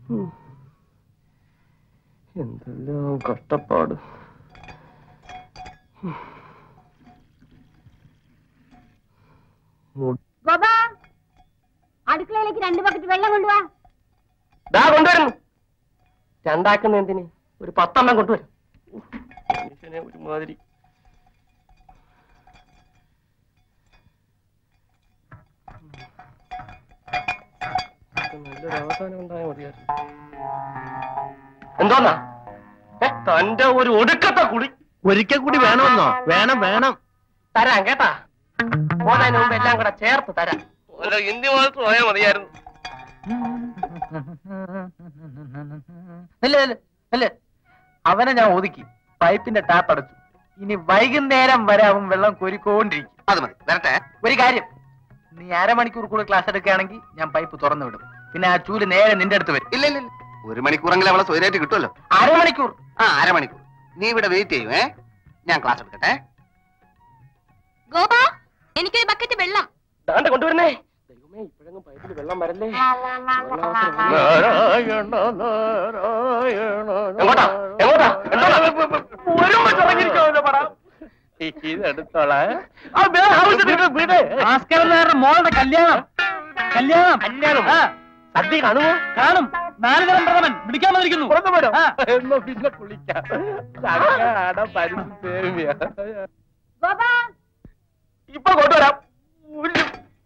ഉം. എന്തെല്ലാം കഷ്ടപ്പാട് ഉം. ഗോപാ അടുക്കളയിലേക്ക് രണ്ട് ബക്കറ്റ് വെള്ളം കൊണ്ടുവാ ദാ കൊണ്ടുവരുന്നു രണ്ടാക്കുന്ന എന്തിന് ഒരു പത്തെണ്ണം കൊണ്ടുവരും ഉഫ്, മനുഷ്യനെ ഒരുമാതിരി ഇത് നല്ലൊരു അവസാനം ഉണ്ടായാൽ മതിയായിരുന്നു എന്തോന്നാ ഏ, തന്റെ ഒരു ഒടുക്കത്തെ കുടി ഒരിക്കൽ കൂടി വേണമെന്നോ വേണം വേണം തരാം കേട്ടാ പോന്നതിന് മുമ്പ് എല്ലാം കൂടെ ചേർത്ത് തരാം ഓരോ ഹിന്ദി മാത്രം പോയാൽ മതിയായിരുന്നു അല്ലേ അല്ലേ അല്ലേ അവനെ ഞാൻ ഒതുക്കി പൈപ്പിന്റെ ടാപ്പ് അടച്ചു ഇനി വൈകുന്നേരം വരെ അവൻ വെള്ളം കോരിക്കൊണ്ടിരിക്കും അത് മതി വരട്ടെ ഒരു കാര്യം നീ അരമണിക്കൂർ കൂടെ ക്ലാസ് എടുക്കുകയാണെങ്കിൽ ഞാൻ പൈപ്പ് തുറന്നു വിടും പിന്നെ ആ ചൂല് നേരെ നിന്റെ അടുത്ത് വരും ഇല്ല ഇല്ല ഇല്ല. ഒരു മണിക്കൂറെങ്കിലും അവളെ സ്വൈരായിട്ട് കിട്ടുമല്ലോ അരമണിക്കൂർ ആ അരമണിക്കൂർ നീ ഇവിടെ വെയിറ്റ് ചെയ്യും ഏ ഞാൻ ക്ലാസ് എടുക്കട്ടെ ഗോപാ എനിക്കൊരു ബക്കറ്റ് വെള്ളം ദാണ്ട കൊണ്ടുവരുന്നേ ദൈവമേ ഇപ്പോഴെങ്ങും പൈപ്പിൽ വെള്ളം വരല്ലേ എങ്ങോട്ടാ എങ്ങോട്ടാ എന്തോടാ? ഒരുമിച്ച് ഇറങ്ങിയിരിക്കുമല്ലോ പട ഭാസ്കരൻ നായരുടെ മോളുടെ കല്യാണം കല്യാണം കല്യാണം സദ്യ കാണുമോ കാണും നാല് തരം പ്രഥമൻ വിളിക്കാൻ വന്നിരിക്കുന്നു ആ. എന്നോ പിന്നെ കുളിക്കാം ചങ്ങാട പരിസേവ്യ ഗോപാ ഇപ്പൊ കൊണ്ടുവരാം ഒരു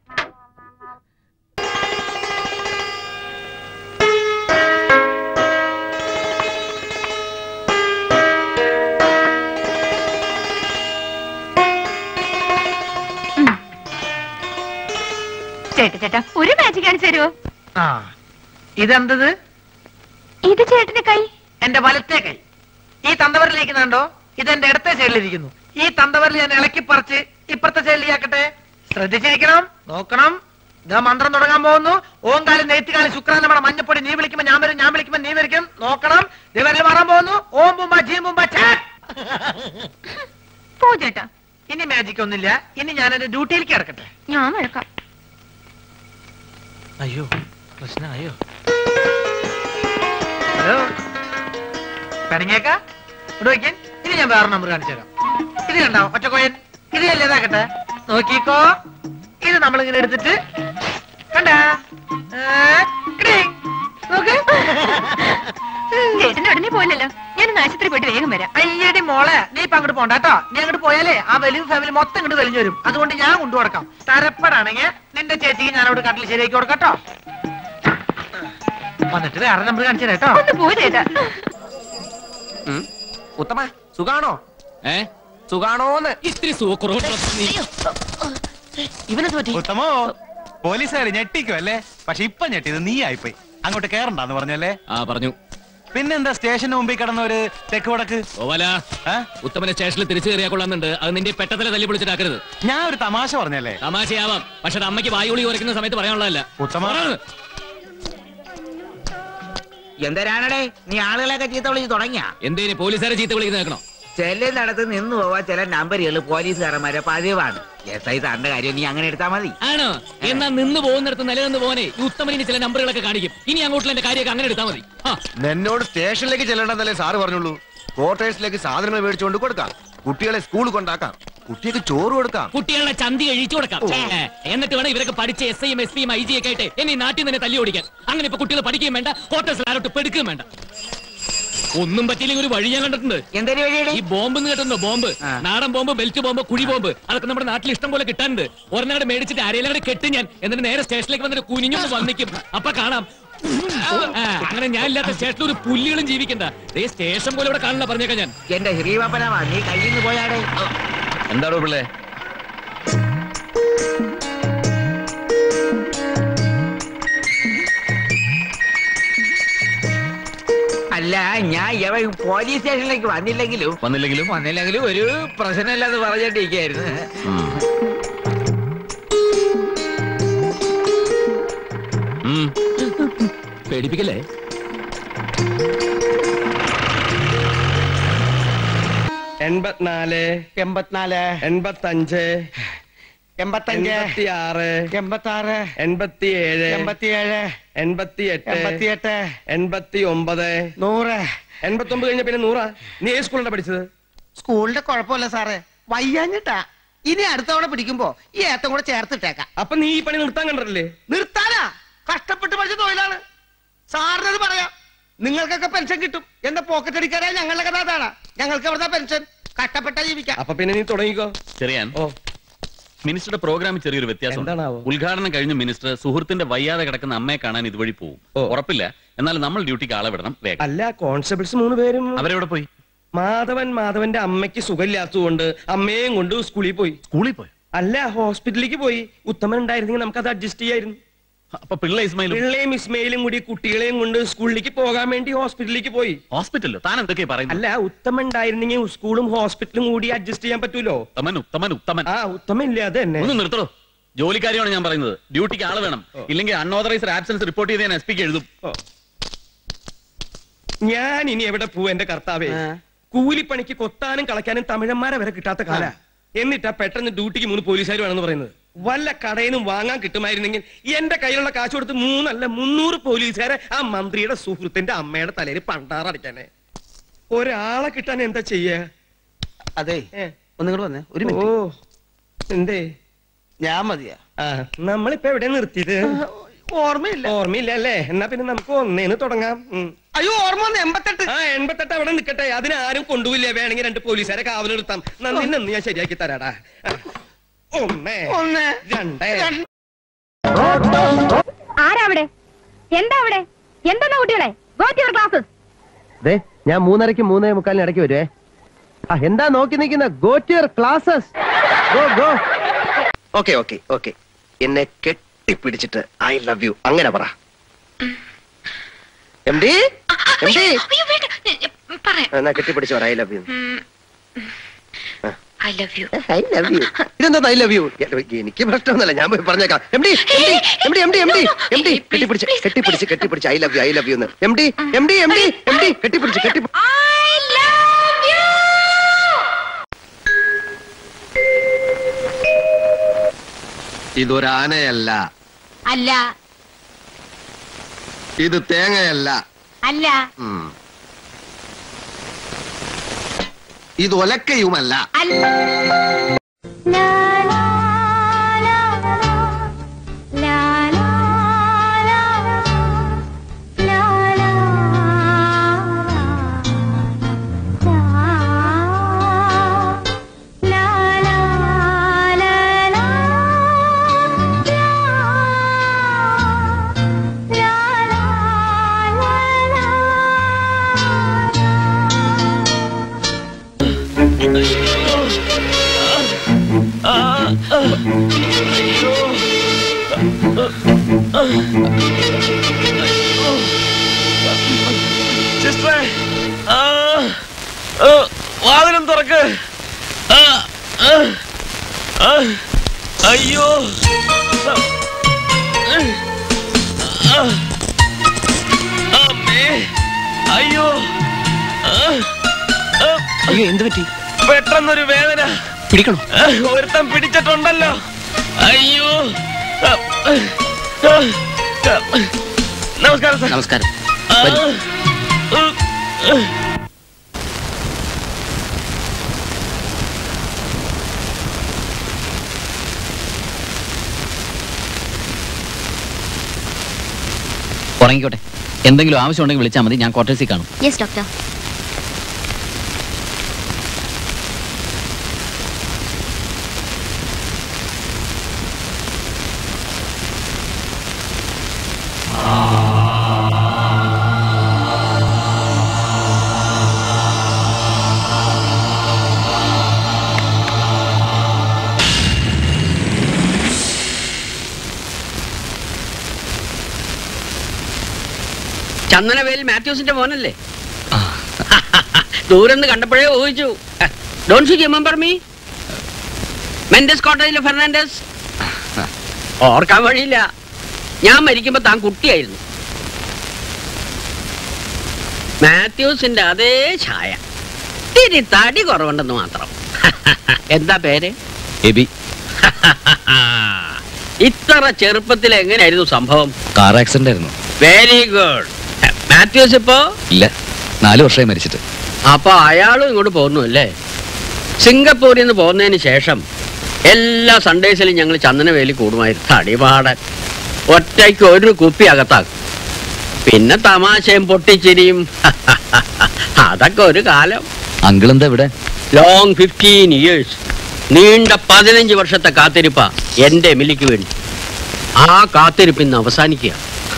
ചേട്ടാ ചേട്ടാ ഒരു മാജിക് കാണിച്ചു തരുമോ ആ ഇതെന്തത് ഇത് ചേട്ടന്റെ കൈ എന്റെ വലത്തെ കൈ ഈ തന്തവരിലേക്ക് കണ്ടോ ഇത് എന്റെ ഇടത്തെ സൈഡിലിരിക്കുന്നു ഈ തന്തവരിൽ ഞാൻ ഇളക്കി പറിച്ച് ഇപ്പുറത്തെ സൈഡിലേക്കട്ടെ ശ്രദ്ധിച്ചിരിക്കണം നോക്കണം ഇതാ മന്ത്രം തുടങ്ങാൻ പോകുന്നു ഓങ്കാലം നെയ്ത്തുകാലം ശുക്രൻ നമ്മുടെ മഞ്ഞപ്പൊടി നീ വിളിക്കുമ്പോ ഞാൻ വരും ഞാൻ വിളിക്കുമ്പോ നീ വരിക്കും നോക്കണം ദിവരിൽ മാറാൻ പോകുന്നു ഓം ബുംബ ജീ ബുംബ ചാറ്റ് പോ ചേട്ടാ ഇനി മാജിക് ഒന്നുമില്ല ഇനി ഞാൻ എന്റെ ഡ്യൂട്ടിയിലേക്ക് കിടക്കട്ടെ ഞാൻ വഴക്കാം അയ്യോ പ്രശ്നമായോ ഹലോ പിണങ്ങിയേക്ക ഇവിടെ വയ്ക്കാൻ ഇനി ഞാൻ വേറെ നമ്പർ കാണിച്ചു തരാം ഇത് കണ്ടോ ഒറ്റക്കോയൻ ഇത് അല്ലേതാക്കട്ടെ നോക്കിക്കോ ഇത് നമ്മളിങ്ങനെ എടുത്തിട്ട് കണ്ടാ ഏ, കിടിങ്. നോക്ക് ചേട്ടന്റെ ഉടനെ പോയില്ലല്ലോ ഞാൻ ആശുപത്രി പോയിട്ട് വേഗം വരാം അയ്യടി മോളെ നീ ഇപ്പൊ അങ്ങോട്ട് പോണ്ട കേട്ടോ നീ അങ്ങോട്ട് പോയാലേ ആ വലിയ ഫാമിലി മൊത്തം ഇങ്ങോട്ട് വലിഞ്ഞു വരും അതുകൊണ്ട് ഞാൻ കൊണ്ടു കൊടുക്കാം തരപ്പെടാണെങ്കിൽ നിന്റെ ചേച്ചിക്ക് ഞാൻ അവിടെ കട്ടിൽ ശരിയാക്കി കൊടുക്കട്ടോ വന്നിട്ട് വേറെ നമ്പർ കാണിച്ചു തരാം കേട്ടോ ഒന്ന് പോ ചേട്ടാ ഉത്തമ സുഖാണോ ഏ സുഖാണോന്ന് ഇത്തിരി സുഖക്കുറവുള്ള നീ ഇവനെന്ത് പറ്റി ഉത്തമോ പോലീസുകാർ ഞെട്ടിക്കും അല്ലേ പക്ഷെ ഇപ്പൊ ഞെട്ടിയത് നീ ആയിപ്പോയി അങ്ങോട്ട് കേറണ്ടെന്ന് പറഞ്ഞല്ലേ ആ പറഞ്ഞു പിന്നെന്താ സ്റ്റേഷന് മുമ്പിൽ കിടന്ന ഒരു തെക്ക് വടക്ക് ഓവല ആ? ഉത്തമനെ സ്റ്റേഷനിൽ തിരിച്ചു കയറിയാ കൊള്ളാന്നുണ്ട് അത് നിന്റെ പെട്ടത്തിലെ തല്ലി പൊളിച്ചിട്ടാക്കരുത് ഞാൻ ഒരു തമാശ പറഞ്ഞല്ലേ തമാശയാവാം പക്ഷെ അത് അമ്മയ്ക്ക് വായുളി ഉറയ്ക്കുന്ന സമയത്ത് പറയാനുള്ളതല്ല ഉത്തമ എന്തരാണടേ നീ ആളുകളെയൊക്കെ ചീത്ത വിളിച്ച് തുടങ്ങിയ എന്തേനി പോലീസുകാരെ ചീത്ത വിളിക്കുന്ന കേൾക്കണോ ചെല്ലുന്നിടത്ത് നിന്ന് പോവാ ചില നമ്പറുകൾ പോലീസുകാരന്മാരെ പതിവാണ് എസ് ഐ സാറിന്റെ കാര്യം നീ അങ്ങനെ എടുത്താ മതി ആണോ എന്നാ നിന്ന് പോകുന്നിടത്ത് നിലനിന്ന് പോനെ ഈ ഉത്തമനിന് ചില നമ്പറുകളൊക്കെ കാണിക്കും ഇനി അങ്ങോട്ടുള്ള എന്റെ കാര്യമൊക്കെ അങ്ങനെ എടുത്താൽ മതി ആ എന്നോട് സ്റ്റേഷനിലേക്ക് ചെല്ലണ്ടെന്നല്ലേ സാറ് പറഞ്ഞുള്ളൂ ക്വാർട്ടേഴ്സിലേക്ക് സാധനങ്ങൾ മേടിച്ചുകൊണ്ട് കൊടുക്കാം കുട്ടികളെ സ്കൂളിൽ കൊണ്ടാക്കാം കുട്ടിക്ക് ചോറ് കൊടുക്കാം കുട്ടികളുടെ ചന്തി കഴിച്ചു കൊടുക്കാം ഏ, എന്നിട്ട് വേണം ഇവരൊക്കെ പഠിച്ച എസ് ഐയും എസ് പിയും ഐ ജി ഒക്കെ ആയിട്ട് എന്നെ ഈ നാട്ടിൽ നിന്ന് തല്ലി ഓടിക്കാൻ അങ്ങനെ ഇപ്പൊ കുട്ടികൾ പഠിക്കുകയും വേണ്ട ഹോട്ടൽസിൽ ആരോട്ട് പെടുക്കുകയും വേണ്ട ഒന്നും പറ്റിയില്ലെങ്കിൽ ഒരു വഴി ഞാൻ കണ്ടിട്ടുണ്ട് എന്തൊരു വഴിയുടെ ഈ ബോംബ് കേട്ടുണ്ടോ ബോംബ് ആ. നാടൻ ബോംബ് ബെൽറ്റ് ബോംബ് കുഴി ബോംബ് അതൊക്കെ നമ്മുടെ നാട്ടിൽ ഇഷ്ടം പോലെ കിട്ടാനുണ്ട് ഒരെണ്ണയുടെ മേടിച്ചിട്ട് ആരെയും കെട്ടി ഞാൻ എന്നിട്ട് നേരെ സ്റ്റേഷനിലേക്ക് വന്നിട്ട് കുനിഞ്ഞു വന്നിക്കും അപ്പൊ കാണാം ആ, അങ്ങനെ ഞാൻ ഇല്ലാത്ത സ്റ്റേഷനിൽ ഒരു പുല്ലുകളും ജീവിക്കണ്ട ദേ സ്റ്റേഷൻ പോലെ ഇവിടെ കാണില്ല പറഞ്ഞേക്കാം ഞാൻ എന്റെ ശ്രീവപ്പനവാ നീ കയ്യിൽ നിന്ന് പോയാടേ എന്താണോ പിള്ളേ അല്ല ഞാൻ ഇവ പോലീസ് സ്റ്റേഷനിലേക്ക് വന്നില്ലെങ്കിലും വന്നില്ലെങ്കിലും വന്നില്ലെങ്കിലും ഒരു പ്രശ്നമില്ലെന്ന് പറഞ്ഞിട്ടിരിക്കായിരുന്നു പേടിപ്പിക്കല്ലേ എൺപത്തിനാല് എൺപത്തിനാല് എൺപത്തഞ്ച് എൺപത്തഞ്ച് എൺപത്തിയാറ് എൺപത്തി ആറ് എൺപത്തിയേഴ് എൺപത്തിയേഴ് എൺപത്തിയെട്ട് എൺപത്തിയെട്ട് എൺപത്തി ഒമ്പത് നൂറ് എൺപത്തി ഒമ്പത് കഴിഞ്ഞ പിന്നെ നൂറാ നീ ഏത് സ്കൂളിലാണ് പഠിച്ചത് സ്കൂളിന്റെ കുഴപ്പമില്ല സാറേ വയ്യാഞ്ഞിട്ടാ ഇനി അടുത്ത തവണ പിടിക്കുമ്പോ ഈ ഏത്തം കൂടെ ചേർത്തിട്ടേക്കാം അപ്പൊ നീ ഈ പണി നിർത്താൻ കണ്ടല്ലേ നിർത്താനാ കഷ്ടപ്പെട്ട് പഠിച്ച തൊഴിലാണ് സാറിനത് പറയാം നിങ്ങൾക്കൊക്കെ പെൻഷൻ കിട്ടും എന്താ പോക്കറ്റ് അടിക്കാരാ ഞങ്ങളുടെ കഥ അതാണ് ഞങ്ങൾക്ക് എവിടുന്ന പെൻഷൻ കഷ്ടപ്പെട്ടാ ജീവിക്കാം അപ്പൊ പിന്നെ നീ തുടങ്ങിക്കോ ചെറിയാൻ ഓ മിനിസ്റ്ററുടെ പ്രോഗ്രാമിൽ ചെറിയൊരു വ്യത്യാസം എന്താണാവോ? ഉദ്ഘാടനം കഴിഞ്ഞ് മിനിസ്റ്റർ സുഹൃത്തിന്റെ വയ്യാതെ കിടക്കുന്ന അമ്മയെ കാണാൻ ഇതുവഴി പോകും ഓ. ഉറപ്പില്ല എന്നാലും നമ്മൾ ഡ്യൂട്ടിക്ക് ആളെ വിടണം വേഗം അല്ല കോൺസ്റ്റബിൾസ് മൂന്ന് പേരും അവരെവിടെ പോയി മാധവൻ മാധവന്റെ അമ്മയ്ക്ക് സുഖമില്ലാത്തതുകൊണ്ട് അമ്മയെയും കൊണ്ട് സ്കൂളിൽ പോയി സ്കൂളിൽ പോയി അല്ല ഹോസ്പിറ്റലിലേക്ക് പോയി ഉത്തമൻ ഉണ്ടായിരുന്നെങ്കിൽ നമുക്ക് അത് അഡ്ജസ്റ്റ് ചെയ്യായിരുന്നു അപ്പൊ പിള്ള ഇസ്മായിലും പിള്ളയും ഇസ്മയിലും കൂടി കുട്ടികളെയും കൊണ്ട് സ്കൂളിലേക്ക് പോകാൻ വേണ്ടി ഹോസ്പിറ്റലിലേക്ക് പോയി ഹോസ്പിറ്റലിലോ താൻ എന്തൊക്കെയാ പറയുന്നത് അല്ല ഉത്തമൻ ഉണ്ടായിരുന്നെങ്കിൽ സ്കൂളും ഹോസ്പിറ്റലും കൂടി അഡ്ജസ്റ്റ് ചെയ്യാൻ പറ്റൂലോ ഉത്തമൻ ഉത്തമൻ ഉത്തമൻ ആ ഉത്തമൻ ഇല്ല അത് തന്നെ ഒന്ന് നിർത്തണോ ജോലിക്കാരിയാണ് ഞാൻ പറയുന്നത് ഡ്യൂട്ടിക്ക് ആള് വേണം ഇല്ലെങ്കിൽ അൺഓതറൈസ്ഡ് ആബ്സെൻസ് റിപ്പോർട്ട് ചെയ്ത് ഞാൻ എസ് പിക്ക് എഴുതും ഞാൻ ഇനി എവിടെ പോവും എന്റെ കർത്താവേ കൂലിപ്പണിക്ക് കൊത്താനും കളയ്ക്കാനും തമിഴന്മാരെ വരെ കിട്ടാത്ത കാല എന്നിട്ടാ പെട്ടെന്ന് ഡ്യൂട്ടിക്ക് മൂന്ന് പോലീസുകാർ വേണമെന്ന് പറയുന്നത് വല്ല കടയിൽ നിന്നും വാങ്ങാൻ കിട്ടുമായിരുന്നെങ്കിൽ എന്റെ കയ്യിലുള്ള കാശ് കൊടുത്ത് മൂന്നല്ല മുന്നൂറ് പോലീസുകാരെ ആ മന്ത്രിയുടെ സുഹൃത്തിന്റെ അമ്മയുടെ തലയിൽ പണ്ടാറടിക്കാനെ ഒരാളെ കിട്ടാൻ എന്താ ചെയ്യാ അതെ ഏ? ഒന്നിങ്ങോട്ട് വന്നേ ഒരു ഓ മിനിറ്റ് എന്തേ ഞാൻ മതിയാ ആ നമ്മളിപ്പോ എവിടെ നിർത്തിയത് ഓർമ്മയില്ല ഓർമ്മയില്ല അല്ലേ എന്നാ പിന്നെ നമുക്ക് ഒന്നേന്ന് തുടങ്ങാം ഉം. അയ്യോ ഓർമ്മ വന്ന് എൺപത്തെട്ട് ആ എൺപത്തെട്ട് അവിടെ നിൽക്കട്ടെ അതിന് ആരും കൊണ്ടുപോയില്ല വേണമെങ്കിൽ രണ്ട് പോലീസുകാരെ കാവൽ നിർത്താം നന്ദി നിന്ന് ഞാൻ ശരിയാക്കി തരാടാ ആ. ഒന്ന് ഒന്ന് രണ്ട് രണ്ട് ആരാ അവിടെ എന്താ അവിടെ എന്താ കുട്ടികളെ ഗോ ടു യുവർ ക്ലാസ്സസ് ദേ ഞാൻ മൂന്നരക്ക് മൂന്നേ മുക്കാലിന് ഇടയ്ക്ക് വരുവേ ആ എന്താ നോക്കി നിൽക്കുന്ന go to your classes go go okay okay okay എന്നെ കെട്ടിപ്പിടിച്ചിട്ട് ഐ ലവ് യു അങ്ങനെ പറ എം ഡി എം ഡി എന്നാ കെട്ടിപ്പിടിച്ചു പറ I love you I love you I love you ഇതെന്താ ഐ ലവ് യു എനിക്ക് പ്രശ്നമൊന്നുമില്ല ഞാൻ പോയി പറഞ്ഞേക്കാം എം ഡി എം ഡി എം ഡി എം ഡി എം ഡി കെട്ടിപ്പിടിച്ച് കെട്ടിപ്പിടിച്ച് കെട്ടിപ്പിടിച്ച് I love you I love you എന്ന് എം ഡി എം ഡി എം ഡി എം ഡി കെട്ടിപ്പിടിച്ച് കെട്ടി ഐ ലവ് യു ഇതൊരാനയല്ല അല്ല ഇത് തേങ്ങയല്ല അല്ല ഉം. ഇത് ഒലക്കയുമല്ല അല്ല സിസ്റ്ററെ വാതിലും തുറക്ക് ആ, ആ, ആ, അയ്യോ ആ, അമ്മേ അയ്യോ ആ, ആ, അയ്യോ എന്ത് പറ്റി പെട്ടെന്നൊരു വേദന പിടിക്കണോ ആ, ഒരുത്തൻ പിടിച്ചിട്ടുണ്ടല്ലോ അയ്യോ ആ, ആ, ആ, നമസ്കാരം സാർ നമസ്കാരം ആ, വരൂ. ആ, ആ. ഉറങ്ങിക്കോട്ടെ എന്തെങ്കിലും ആവശ്യമുണ്ടെങ്കിൽ വിളിച്ചാൽ മതി ഞാൻ ക്വാർട്ടേഴ്സിൽ കാണും യെസ് ഡോക്ടർ ചന്ദനവേൽ മാത്യൂസിന്റെ മോനല്ലേ ദൂരെന്ന് കണ്ടപ്പോഴേ ഊഹിച്ചു don't you remember me Mendes കോട്ടേജിലെ ഫെർണാണ്ടസ് ഓർക്കാൻ വഴിയില്ല ഞാൻ മരിക്കുമ്പോ താൻ കുട്ടിയായിരുന്നു മാത്യൂസിന്റെ അതേ ഛായ തിരി തടി കുറവുണ്ടെന്ന് മാത്രം എന്താ പേര് എബി ഇത്ര ചെറുപ്പത്തിൽ എങ്ങനെയായിരുന്നു സംഭവം കാർ ആക്സിഡന്റ് ആയിരുന്നു വെരി ഗുഡ് മാത്യൂസ് ഇപ്പോ ഇല്ല നാല് വർഷമായി മരിച്ചിട്ട് അപ്പൊ അയാളും ഇങ്ങോട്ട് പോന്നു അല്ലേ സിംഗപ്പൂരിൽ നിന്ന് പോകുന്നതിന് ശേഷം എല്ലാ സൺഡേസിലും ഞങ്ങൾ ചന്ദനവേലി കൂടുമായിരുന്നു തടിപാടൻ ഒറ്റയ്ക്ക് ഒരു കുപ്പി അകത്താക്കും പിന്നെ തമാശയും പൊട്ടിച്ചിരിയും അതൊക്കെ ഒരു കാലം അങ്കിൾ എന്താ ഇവിടെ ലോങ് ഫിഫ്റ്റീൻ ഇയേഴ്സ് നീണ്ട പതിനഞ്ച് വർഷത്തെ കാത്തിരിപ്പ എന്റെ എമിലിക്ക് വേണ്ടി ആ കാത്തിരിപ്പ് ഇന്ന് അവസാനിക്കുക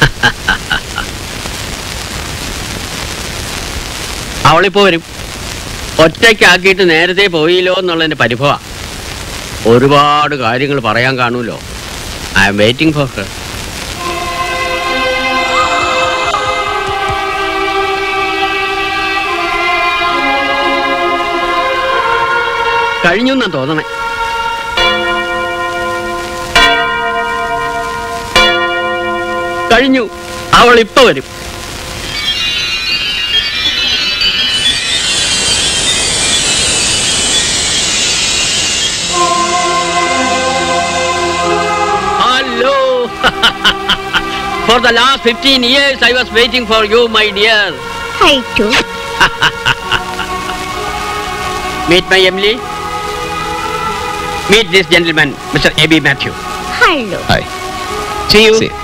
അവളിപ്പോ വരും ഒറ്റയ്ക്കാക്കിയിട്ട് നേരത്തെ പോയില്ലോ എന്നുള്ളതിന്റെ പരിഭവ ഒരുപാട് കാര്യങ്ങൾ പറയാൻ കാണൂലോ I'm waiting for her കഴിഞ്ഞു എന്നാ തോന്നണേ കഴിഞ്ഞു അവൾ ഇപ്പൊ വരും hello for the last fifteen years I was waiting for you my dear hi to Meet my Emily. Meet this gentleman, Mr. A.B. Matthew. Hello hi See you. See.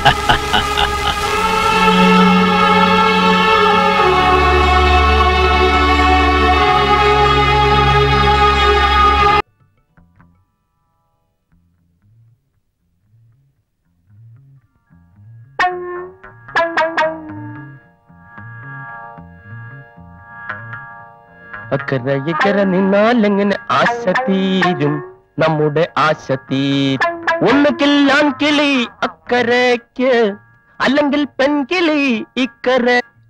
അക്കര ഇക്കര നിന്നാലെങ്ങനെ ആശ തീരും നമ്മുടെ ആശ തീരും ഒന്നുകിൽ ആൺകിളി അക്കരയ്ക്ക് അല്ലെങ്കിൽ പെൺകിളി ഇക്കര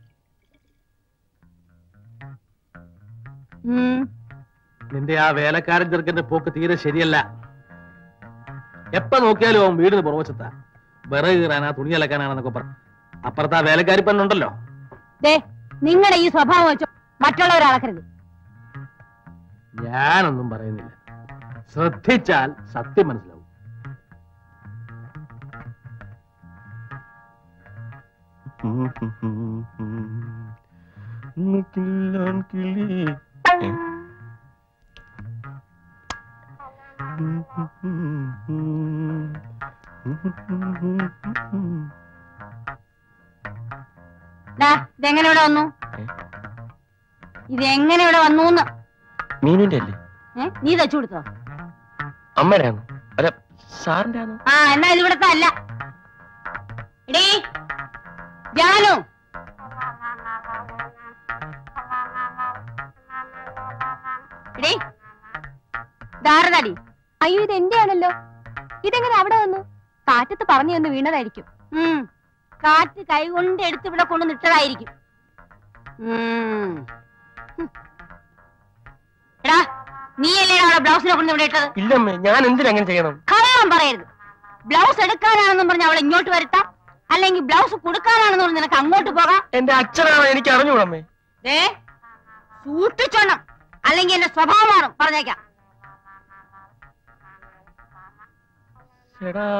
നിന്റെ ആ വേലക്കാരൻ ചെറുക്കന്റെ പോക്ക് തീരെ ശരിയല്ല എപ്പ നോക്കിയാലും അവൻ വീടിന് പുറവച്ചത്താ വിറക് കീറാനാ തുണി അലക്കാനാണെന്നൊക്കെ പറ അപ്പുറത്ത് ആ വേലക്കാരി പെണ്ണുണ്ടല്ലോ ദേ നിങ്ങളുടെ ഈ സ്വഭാവം വെച്ചോ മറ്റുള്ളവരെ അളക്കരുത് ഞാനൊന്നും പറയുന്നില്ല ശ്രദ്ധിച്ചാൽ സത്യം മനസ്സിലാവും ദാ, ഇതെങ്ങനെ ഇവിടെ വന്നു ഇതെങ്ങനെ ഇവിടെ വന്നു മീനുന്റെ അല്ലേ നീ തച്ചു കൊടുത്തോ അമ്മരാണ് അല്ല സാറിന്റെ ആണോ ആ എന്നാ ഇത് ഇവിടത്തെ അല്ല എടീ ജാനു എടീ ധാരതാടി അയ്യോ ഇത് എന്റെ ആണല്ലോ ഇതെങ്ങനെ അവിടെ വന്നു കാറ്റത്ത് പറഞ്ഞു വന്ന് വീണതായിരിക്കും ഉം. കാറ്റ് കൈകൊണ്ട് എടുത്ത് ഇവിടെ കൊണ്ട് നിട്ടതായിരിക്കും ഉം. ഹും. എടാ നീയല്ലേ അവിടെ ബ്ലൗസിനെ കൊണ്ട് ഇവിടെ ഇട്ടത് ഇല്ലമ്മേ ഞാൻ എന്തിനങ്ങനെ ചെയ്യണം കള്ളം പറയരുത് ബ്ലൗസ് എടുക്കാനാണെന്നും പറഞ്ഞ് അവളെ ഇങ്ങോട്ട് വരുത്താം അല്ലെങ്കിൽ ബ്ലൗസ് കൊടുക്കാനാണെന്ന് പറഞ്ഞ് നിനക്ക് അങ്ങോട്ട് പോകാം എന്റെ അച്ഛനാണ് എനിക്ക് അറിഞ്ഞൂടമ്മേ ദേ സൂക്ഷിച്ചോണം അല്ലെങ്കിൽ എന്റെ സ്വഭാവം മാറും പറഞ്ഞേക്കാം എടാ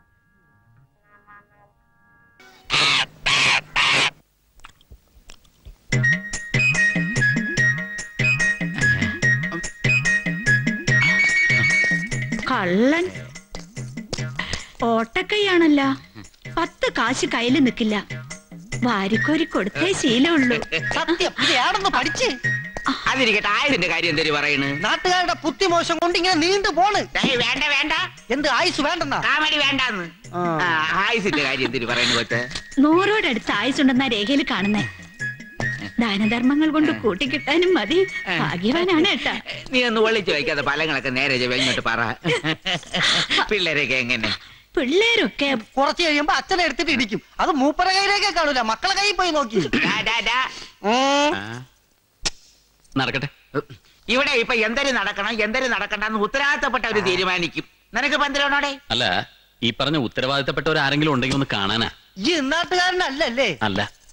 കള്ളൻ ഓട്ടക്കൈയാണല്ലോ പത്ത് കാശ് കയ്യിൽ നിൽക്കില്ല വാരിക്കോരി കൊടുത്തേ ശീലമുള്ളൂ സത്യം ഇതാണെന്ന് പഠിച്ച് അതിരിക്കട്ടെ ആയുസിന്റെ കാര്യം എന്തൊരു പറയണ് നാട്ടുകാരുടെ ബുദ്ധിമോശം കൊണ്ട് ഇങ്ങനെ നീണ്ടു പോണ് ഡേയ്, വേണ്ട വേണ്ട എന്ത് ആയുസ് വേണ്ടെന്നാ കാമഡി വേണ്ടാന്ന് ആ, ആയുസിന്റെ കാര്യം എന്തൊരു പറയുന്നു കൊച്ചേ നൂറോടടുത്ത് ആയുസുണ്ടെന്ന രേഖയിൽ കാണുന്നേ ദാനധർമ്മങ്ങൾ കൊണ്ട് കൂട്ടിക്കിട്ടാനും മതി ഭാഗ്യവാനാണ് ഏട്ടാ നീ ഒന്ന് ഒളിച്ചു വയ്ക്കാതെ ഫലങ്ങളൊക്കെ നേരെ ചൊവ്വേ ഇങ്ങോട്ട് പറ പിള്ളേരൊക്കെ എങ്ങനെ പിള്ളേരൊക്കെ കുറച്ച് കഴിയുമ്പോ അച്ഛനെ എടുത്തിട്ട് ഇടിക്കും അത് മൂപ്പര കയ്യിലേക്കേ കാണൂല മക്കളെ കയ്യിൽ പോയി നോക്കി ഡാ, ഡാ, ഡാ. ഉം. നടക്കട്ടെ ഇവിടെ ഇപ്പൊ എന്തൊരു നടക്കണം എന്തൊരു നടക്കണ്ടെന്ന് ഉത്തരവാദിത്തപ്പെട്ടവര് തീരുമാനിക്കും നിനക്ക് പന്തിരണോടെ അല്ല ഈ പറഞ്ഞ ഉത്തരവാദിത്തപ്പെട്ടവർ ആരെങ്കിലും ഉണ്ടെങ്കിൽ ഒന്ന് കാണാനാ ഈ നാട്ടുകാരനല്ലല്ലേ അല്ല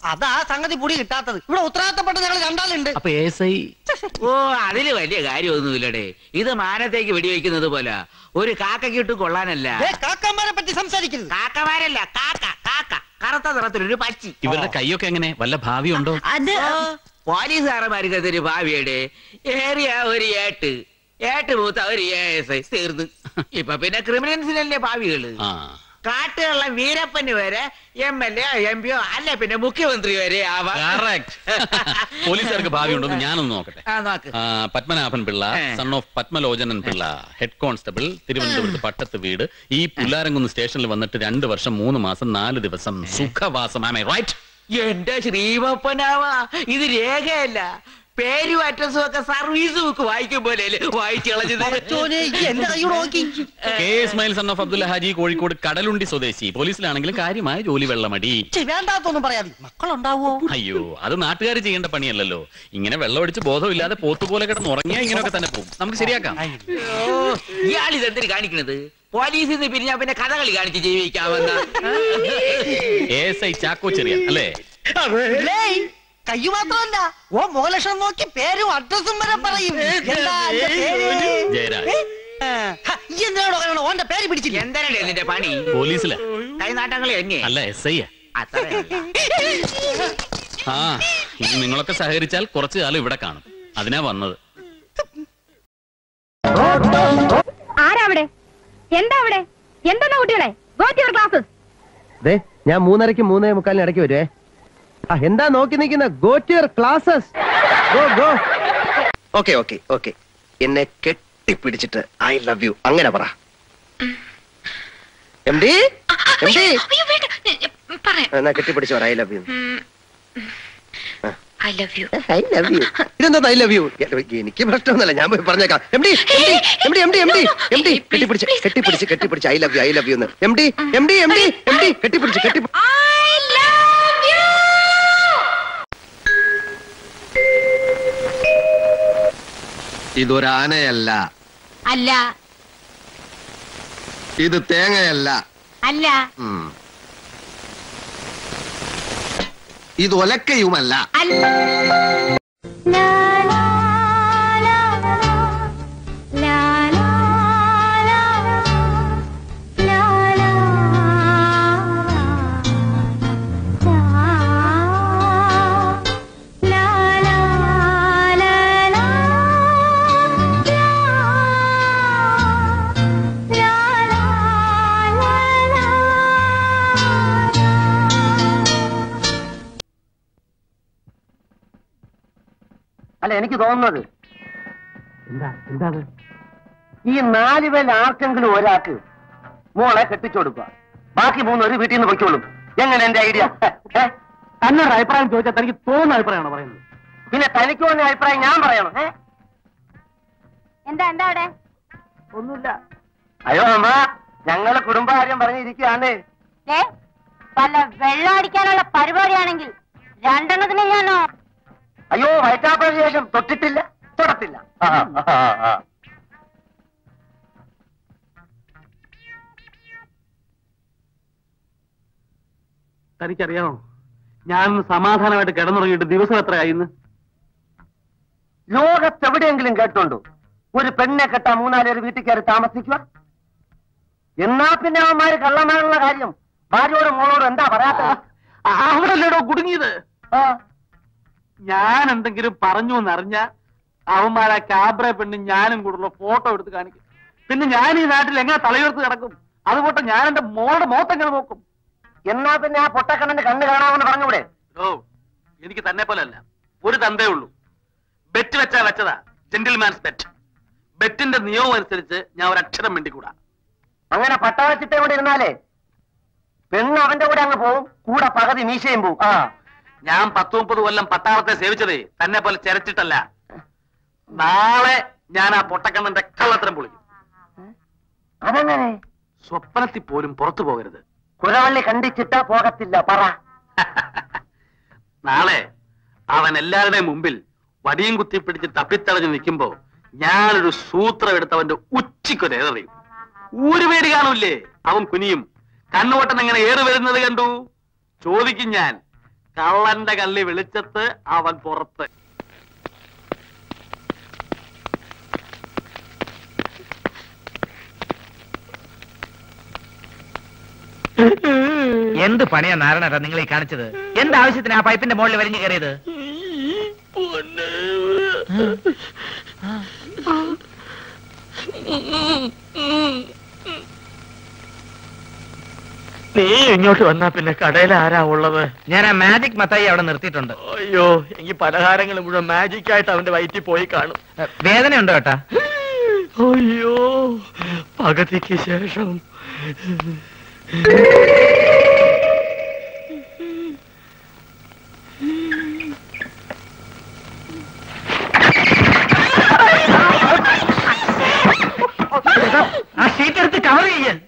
അതാ സംഗതി പൊടി കിട്ടാത്തത് ഇവിടെ ഉത്തരവാദിത്തപ്പെട്ട ഞങ്ങൾ രണ്ടാളുണ്ട് അപ്പൊ എസ് ഐ ഓ അതില് വലിയ കാര്യമൊന്നുമില്ലടേ ഇത് മാനത്തേക്ക് വെടിവെക്കുന്നത് പോലെ ഒരു കാക്കയ്ക്ക് ഇട്ട് കൊള്ളാനല്ല ദേ, കാക്കന്മാരെ പറ്റി സംസാരിക്കരുത് കാക്കമാരല്ല കാക്ക കാക്ക കറുത്ത നിറത്തിലൊരു പച്ചി ഇവരുടെ കൈയൊക്കെ എങ്ങനെ വല്ല ഭാവിയുണ്ടോ അത് പോലീസുകാരന്മാർക്ക് അതൊരു ഭാവിയുടെ ഏറിയ ഒരു ഏട്ട് ഏട്ട് മൂത്ത ഒരു എസ് ഐ തീർന്നു ഇപ്പൊ പിന്നെ ക്രിമിനൽസിനല്ലേ ഭാവികള് ആ കാട്ടുകള്ള വീരപ്പന് വരെ എം എൽ എ എം പിയോ അല്ല പിന്നെ മുഖ്യമന്ത്രി വരെ ആവാം Correct. പോലീസുകാർക്ക് ഭാവിയുണ്ടോ എന്ന് ഞാനൊന്ന് നോക്കട്ടെ ആ, നോക്ക്. ആ, Padmanabhan Pillai son of Padmalochanan Pillai head constable തിരുവനന്തപുരത്ത് പട്ടത്ത് വീട് ഈ പുല്ലാരംകുന്ന് സ്റ്റേഷനിൽ വന്നിട്ട് രണ്ട് വർഷം മൂന്ന് മാസം നാല് ദിവസം സുഖവാസം ആമേ റൈറ്റ് എന്റെ ശ്രീമപ്പനാവാ ഇത് രേഖയല്ല പേരും അഡ്രസ്സും ഒക്കെ സർവീസ് ബുക്ക് വായിക്കും പോലെ വായിച്ചു എന്റെ കൈയോട് നോക്കി K Ismail son of Abdul Haji Kozhikode Kadalundi സ്വദേശി പോലീസിലാണെങ്കിലും കാര്യമായ ജോലി വെള്ളമടി ഛെ, വേണ്ടാത്തൊന്നും പറയാതെ മക്കളുണ്ടാവോ അയ്യോ അത് നാട്ടുകാർ ചെയ്യേണ്ട പണിയല്ലല്ലോ ഇങ്ങനെ വെള്ളമടിച്ച് ബോധമില്ലാതെ പോത്തുപോലെ കിടന്ന് ഉറങ്ങിയാൽ ഇങ്ങനെയൊക്കെ തന്നെ പോകും നമുക്ക് ശരിയാക്കാം ഇയാൾ ഇതെന്തിന് കാണിക്കണത് പോലീസിൽ നിന്ന് പിരിഞ്ഞാ പിന്നെ കഥകളി കാണിച്ച് ജീവിക്കാമെന്ന എസ് ഐ ചാക്കോ ചെറിയ അല്ലേ ലേയ്, കൈ മാത്രമല്ല ഓ മുഖലക്ഷണം നോക്കി പേരും അഡ്രസ്സും വരെ പറയും എന്താ അന്റെ പേര്? ജയരാജ് ആ, ഹ, ഈ എന്തിനാണോ കാരണം ഓന്റെ പേര് പിടിച്ചില്ല എന്താണ് നിന്റെ പണി പോലീസിലാ കൈനാട്ടങ്ങളെ എന്നെ അല്ല എസ് ഐ അത്രയല്ല ആ ഇനി നിങ്ങളൊക്കെ സഹകരിച്ചാൽ കുറച്ചു കാലം ഇവിടെ കാണും അതിനാ വന്നത് ആരാ അവിടെ എന്താ അവിടെ എന്താ കുട്ടികളെ ഗോ ടു യുവർ ക്ലാസ്സസ് ദേ ഞാൻ മൂന്നരയ്ക്ക് മൂന്നേ മുക്കാലിന് ഇടയ്ക്ക് വരുവേ ആ എന്താ നോക്കി നിൽക്കുന്ന go to your classes go go okay okay okay എന്നെ കെട്ടിപ്പിടിച്ചിട്ട് ഐ ലവ് യു അങ്ങനെ പറ എം ഡി എം ഡി എന്നാ കെട്ടിപ്പിടിച്ചു പറ I love you I love you I love you ഇതെന്താ ഐ ലവ് യു എനിക്ക് പ്രശ്നമൊന്നുമില്ല ഞാൻ പോയി പറഞ്ഞേക്കാം എം ഡി എം ഡി എം ഡി എം ഡി എം ഡി കെട്ടിപ്പിടിച്ച് കെട്ടിപ്പിടിച്ച് കെട്ടിപ്പിടിച്ച് I love you I love you എന്ന് എം ഡി എം ഡി എം ഡി എം ഡി കെട്ടിപ്പിടിച്ച് കെട്ടി ഇതൊരാനയല്ല അല്ല ഇത് തേങ്ങയല്ല അല്ല ഉം. ഇത് ഒലക്കയുമല്ല അല്ല എനിക്ക് തോന്നുന്നത് എന്താ എന്താണ് ഈ നാല് പേരിൽ ആർക്കെങ്കിലും ഒരാൾക്ക് മോളെ കെട്ടിച്ചു കൊടുക്കുക ബാക്കി മൂന്നൊരു വീട്ടിൽ നിന്ന് പൊയ്ക്കോളും എങ്ങനെ എന്റെ ഐഡിയ തന്നൊരു അഭിപ്രായം ചോദിച്ചാൽ തനിക്ക് തോന്നുന്ന അഭിപ്രായമാണ് പറയുന്നത് പിന്നെ തനിക്ക് തോന്നിയ അഭിപ്രായം ഞാൻ പറയണം ഏ എന്താ എന്താ അവിടെ ഒന്നുമില്ല അയ്യോ അമ്മ ഞങ്ങള് കുടുംബകാര്യം പറഞ്ഞിരിക്കുകയാണ് ഏ വല്ല വെള്ളം അടിക്കാനുള്ള പരിപാടിയാണെങ്കിൽ രണ്ടെണ്ണത്തിന് ഞാനോ അയ്യോ വയറ്റാപ്പതിന് ശേഷം തൊട്ടിട്ടില്ല തൊടത്തില്ല ആ, ആ, ആ. തനിക്കറിയാമോ ഞാൻ സമാധാനമായിട്ട് കിടന്നുറങ്ങിയിട്ട് ദിവസം എത്രയായിന്ന് ലോകത്തെവിടെയെങ്കിലും കേട്ടുണ്ടോ ഒരു പെണ്ണെ കെട്ടാ മൂന്നാലേര് വീട്ടിൽ കയറി താമസിക്കുക എന്നാ പിന്നെ അവന്മാര് കള്ളമാനുള്ള കാര്യം ഭാര്യയോടും മോളോടും എന്താ പറയാത്ത അവിടെല്ലേടോ കുടുങ്ങിയത് ഞാൻ എന്തെങ്കിലും പറഞ്ഞു എന്നറിഞ്ഞ അവന്മാരാ ക്യാബ്ര പെണ്ണ് ഞാനും കൂടുള്ള ഫോട്ടോ എടുത്ത് കാണിക്കും പിന്നെ ഞാൻ ഈ നാട്ടിൽ എങ്ങനെ തലയുയർത്ത് കിടക്കും അതുപോലെ ഞാൻ എന്റെ മോളുടെ മുഖത്തെങ്ങനെ നോക്കും എന്നാ പിന്നെ ആ പൊട്ടക്കണ്ണന്റെ കണ്ണ് കാണാമെന്ന് പറഞ്ഞൂടെ ഓ എനിക്ക് തന്നെ പോലെ അല്ല ഒരു തന്തേ ഉള്ളൂ ബെറ്റ് വെച്ചാ വെച്ചതാ ജെന്റിൽമാൻസ് ബെറ്റ് ബെറ്റിന്റെ നിയമം അനുസരിച്ച് ഞാൻ ഒരു അക്ഷരം വേണ്ടിക്കൂടാ അങ്ങനെ പട്ടാളച്ചിട്ടേ കൂടെ ഇരുന്നാലേ പെണ്ണ് അവന്റെ കൂടെ അങ്ങ് പോവും കൂടെ പകുതി മീശയും പോവും ആ ഞാൻ പത്ത് മുപ്പത് കൊല്ലം പട്ടാളത്തെ സേവിച്ചതേ തന്നെ പോലെ ചെരച്ചിട്ടല്ല നാളെ ഞാൻ ആ പൊട്ടക്കണ്ണന്റെ കള്ളത്തരം പൊളിക്കും അതെങ്ങനെ സ്വപ്നത്തിൽ പോലും പുറത്തു പോകരുത് കുരവള്ളി കണ്ടിച്ചിട്ട പോകത്തില്ല പറ നാളെ അവൻ എല്ലാവരുടെയും മുമ്പിൽ വടിയും കുത്തി പിടിച്ച് തപ്പിത്തളഞ്ഞ് നിൽക്കുമ്പോ ഞാനൊരു സൂത്രം എടുത്ത് അവന്റെ ഉച്ചിക്കൊരു ഏറെയും ഒരു പേര് കാണൂലേ അവൻ കുനിയും കണ്ണുവട്ടൻ എങ്ങനെ ഏറി വരുന്നത് കണ്ടു ചോദിക്കും ഞാൻ കള്ളന്റെ കള്ളി വെളിച്ചത്ത് അവൻ പുറത്ത് എന്ത് പണിയാ നാരായണേട്ടാ നിങ്ങൾ ഈ കാണിച്ചത് എന്ത് ആവശ്യത്തിന് ആ പൈപ്പിന്റെ മുകളിൽ വലിഞ്ഞു കയറിയത് നീ ഇങ്ങോട്ട് വന്നാ പിന്നെ കടയിൽ ആരാ ഉള്ളത് ഞാൻ ആ മാജിക് മത്തായി അവിടെ നിർത്തിയിട്ടുണ്ട് അയ്യോ എങ്കിൽ പലഹാരങ്ങൾ മുഴുവൻ മാജിക് ആയിട്ട് അവന്റെ വയറ്റിൽ പോയി കാണും വേദന ഉണ്ടോ ഏട്ടാ അയ്യോ പകുതിക്ക് ശേഷം ആ ഷീറ്റ് എടുത്ത് കവർ ചെയ്യാൻ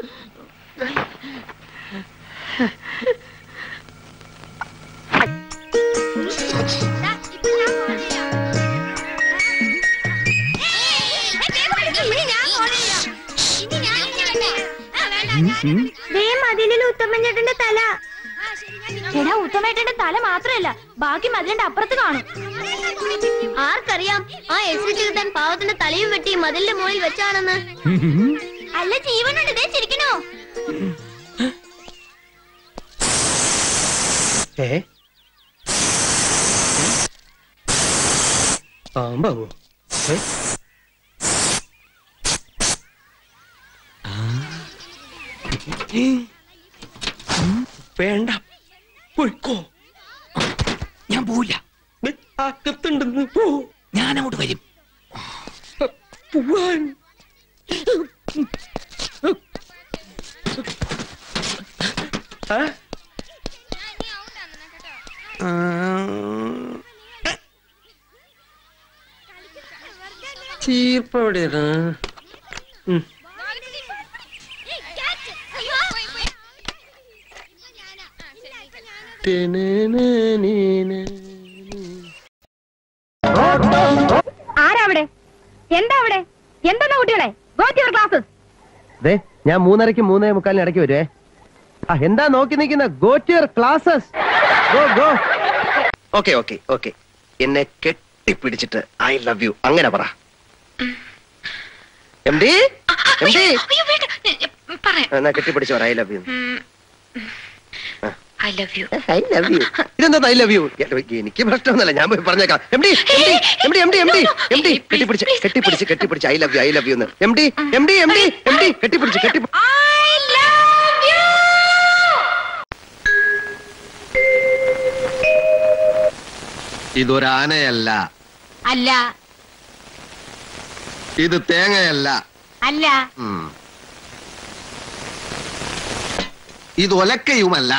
മതിലിൽ ഉത്തമൻ തല എടാ ഉത്തമേട്ടന്റെ തല മാത്രമല്ല ബാക്കി മതിലിന്റെ അപ്പുറത്ത് കാണും ആർക്കറിയാം ആ എസ് ചെറുതാൻ പാവത്തിന്റെ തലയും വെട്ടി മതിലിന്റെ മുകളിൽ വെച്ചാണെന്ന് അല്ല ജീവനുണ്ട് ദേ ചിരിക്കണോ ഏ പാമ്പാവോ ഏ? വേണ്ട പൊയ്ക്കോ ഞാൻ പോവില്ല അകത്തുണ്ടെന്ന് പോ ഞാൻ അങ്ങോട്ട് വരും പോവാൻ ആ? ആ. ചീർപ്പ് എവിടെയാണ് ഉം. ആരാ അവിടെ എന്താ അവിടെ എന്താ കുട്ടികളെ ഗോ ടു യുവർ ക്ലാസ്സസ് ദേ ഞാൻ മൂന്നരയ്ക്ക് മൂന്നേ മുക്കാലിന് ഇടയ്ക്ക് വരുവേ ആ എന്താ നോക്കി നിൽക്കുന്ന go to your classes go go okay okay okay എന്നെ കെട്ടിപ്പിടിച്ചിട്ട് ഐ ലവ് യു അങ്ങനെ പറ എം ഡി എം ഡി എന്നാ കെട്ടിപ്പിടിച്ചു പറ I love you I love you I love you ഇതെന്താ ഐ ലവ് യു എനിക്ക് പ്രശ്നമൊന്നുമില്ല ഞാൻ പോയി പറഞ്ഞേക്കാം എം ഡി എം ഡി എം ഡി എം ഡി എം ഡി കെട്ടിപ്പിടിച്ച് കെട്ടിപ്പിടിച്ച് കെട്ടിപ്പിടിച്ച് I love you I love you എന്ന് എം ഡി എം ഡി എം ഡി എം ഡി കെട്ടിപ്പിടിച്ച് കെട്ടി ഇതൊരാനയല്ല അല്ല ഇത് തേങ്ങയല്ല അല്ല ഉം. ഇത് ഒലക്കയുമല്ല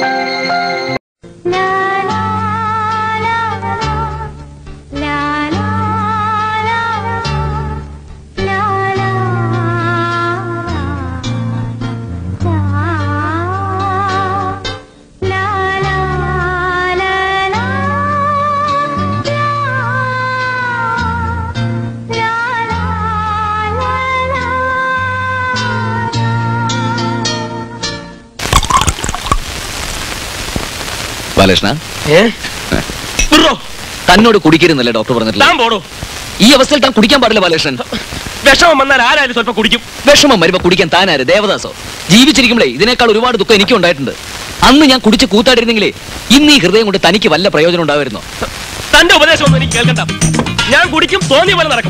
ബാലകൃഷ്ണ തന്നോട് കുടിക്കരുന്നല്ലേ ഡോക്ടർ പറഞ്ഞിട്ടില്ല താൻ പോടോ ഈ അവസ്ഥയിൽ താൻ കുടിക്കാൻ പാടില്ല ബാലകൃഷ്ണൻ വിഷമം വന്നാൽ ആരായാലും സ്വല്പം കുടിക്കും വിഷമം വരുമ്പോ കുടിക്കാൻ താനാര് ദേവദാസോ ജീവിച്ചിരിക്കുമ്പോഴേ ഇതിനേക്കാൾ ഒരുപാട് ദുഃഖം എനിക്കും ഉണ്ടായിട്ടുണ്ട് അന്ന് ഞാൻ കുടിച്ച് കൂത്താടിരുന്നെങ്കിലേ ഇന്ന് ഈ ഹൃദയം കൊണ്ട് തനിക്ക് വല്ല പ്രയോജനം ഉണ്ടാവുമായിരുന്നോ തന്റെ ഉപദേശമൊന്നും എനിക്ക് കേൾക്കണ്ട ഞാൻ കുടിക്കും തോന്നിയ പോലെ നടക്കും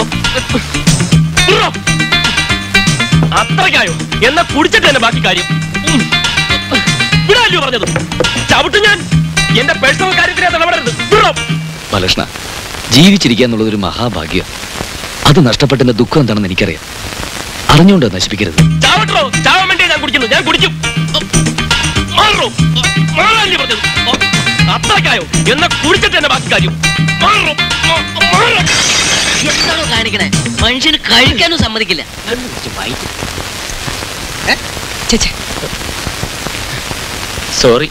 ഉറോ. അത്രയ്ക്കായോ എന്നാ കുടിച്ചിട്ട് തന്നെ ബാക്കി കാര്യം ഉം. വിടാല്ലോ പറഞ്ഞത് ചവിട്ടു ഞാൻ എന്റെ പേഴ്സണൽ കാര്യത്തിനെ ഇടപെടരുത് ഉറോ. ബാലകൃഷ്ണ ജീവിച്ചിരിക്കുക എന്നുള്ളത് ഒരു മഹാഭാഗ്യം അത് നഷ്ടപ്പെട്ടതിന്റെ ദുഃഖം എന്താണെന്ന് എനിക്കറിയാം അറിഞ്ഞുകൊണ്ട് അത് നശിപ്പിക്കരുത് ചാവട്ടോ ചാവാൻ വേണ്ടി ഞാൻ കുടിക്കുന്നു ഞാൻ കുടിക്കും മാറോ മാറാല്ലേ പറഞ്ഞത് അത്രയ്ക്കായോ എന്നാ കുടിച്ചിട്ട് തന്നെ ബാക്കി കാര്യം മാറോ മാ- മാറ്. എന്താണോ കാണിക്കണേ മനുഷ്യന് കഴിക്കാനും സമ്മതിക്കില്ല സോറി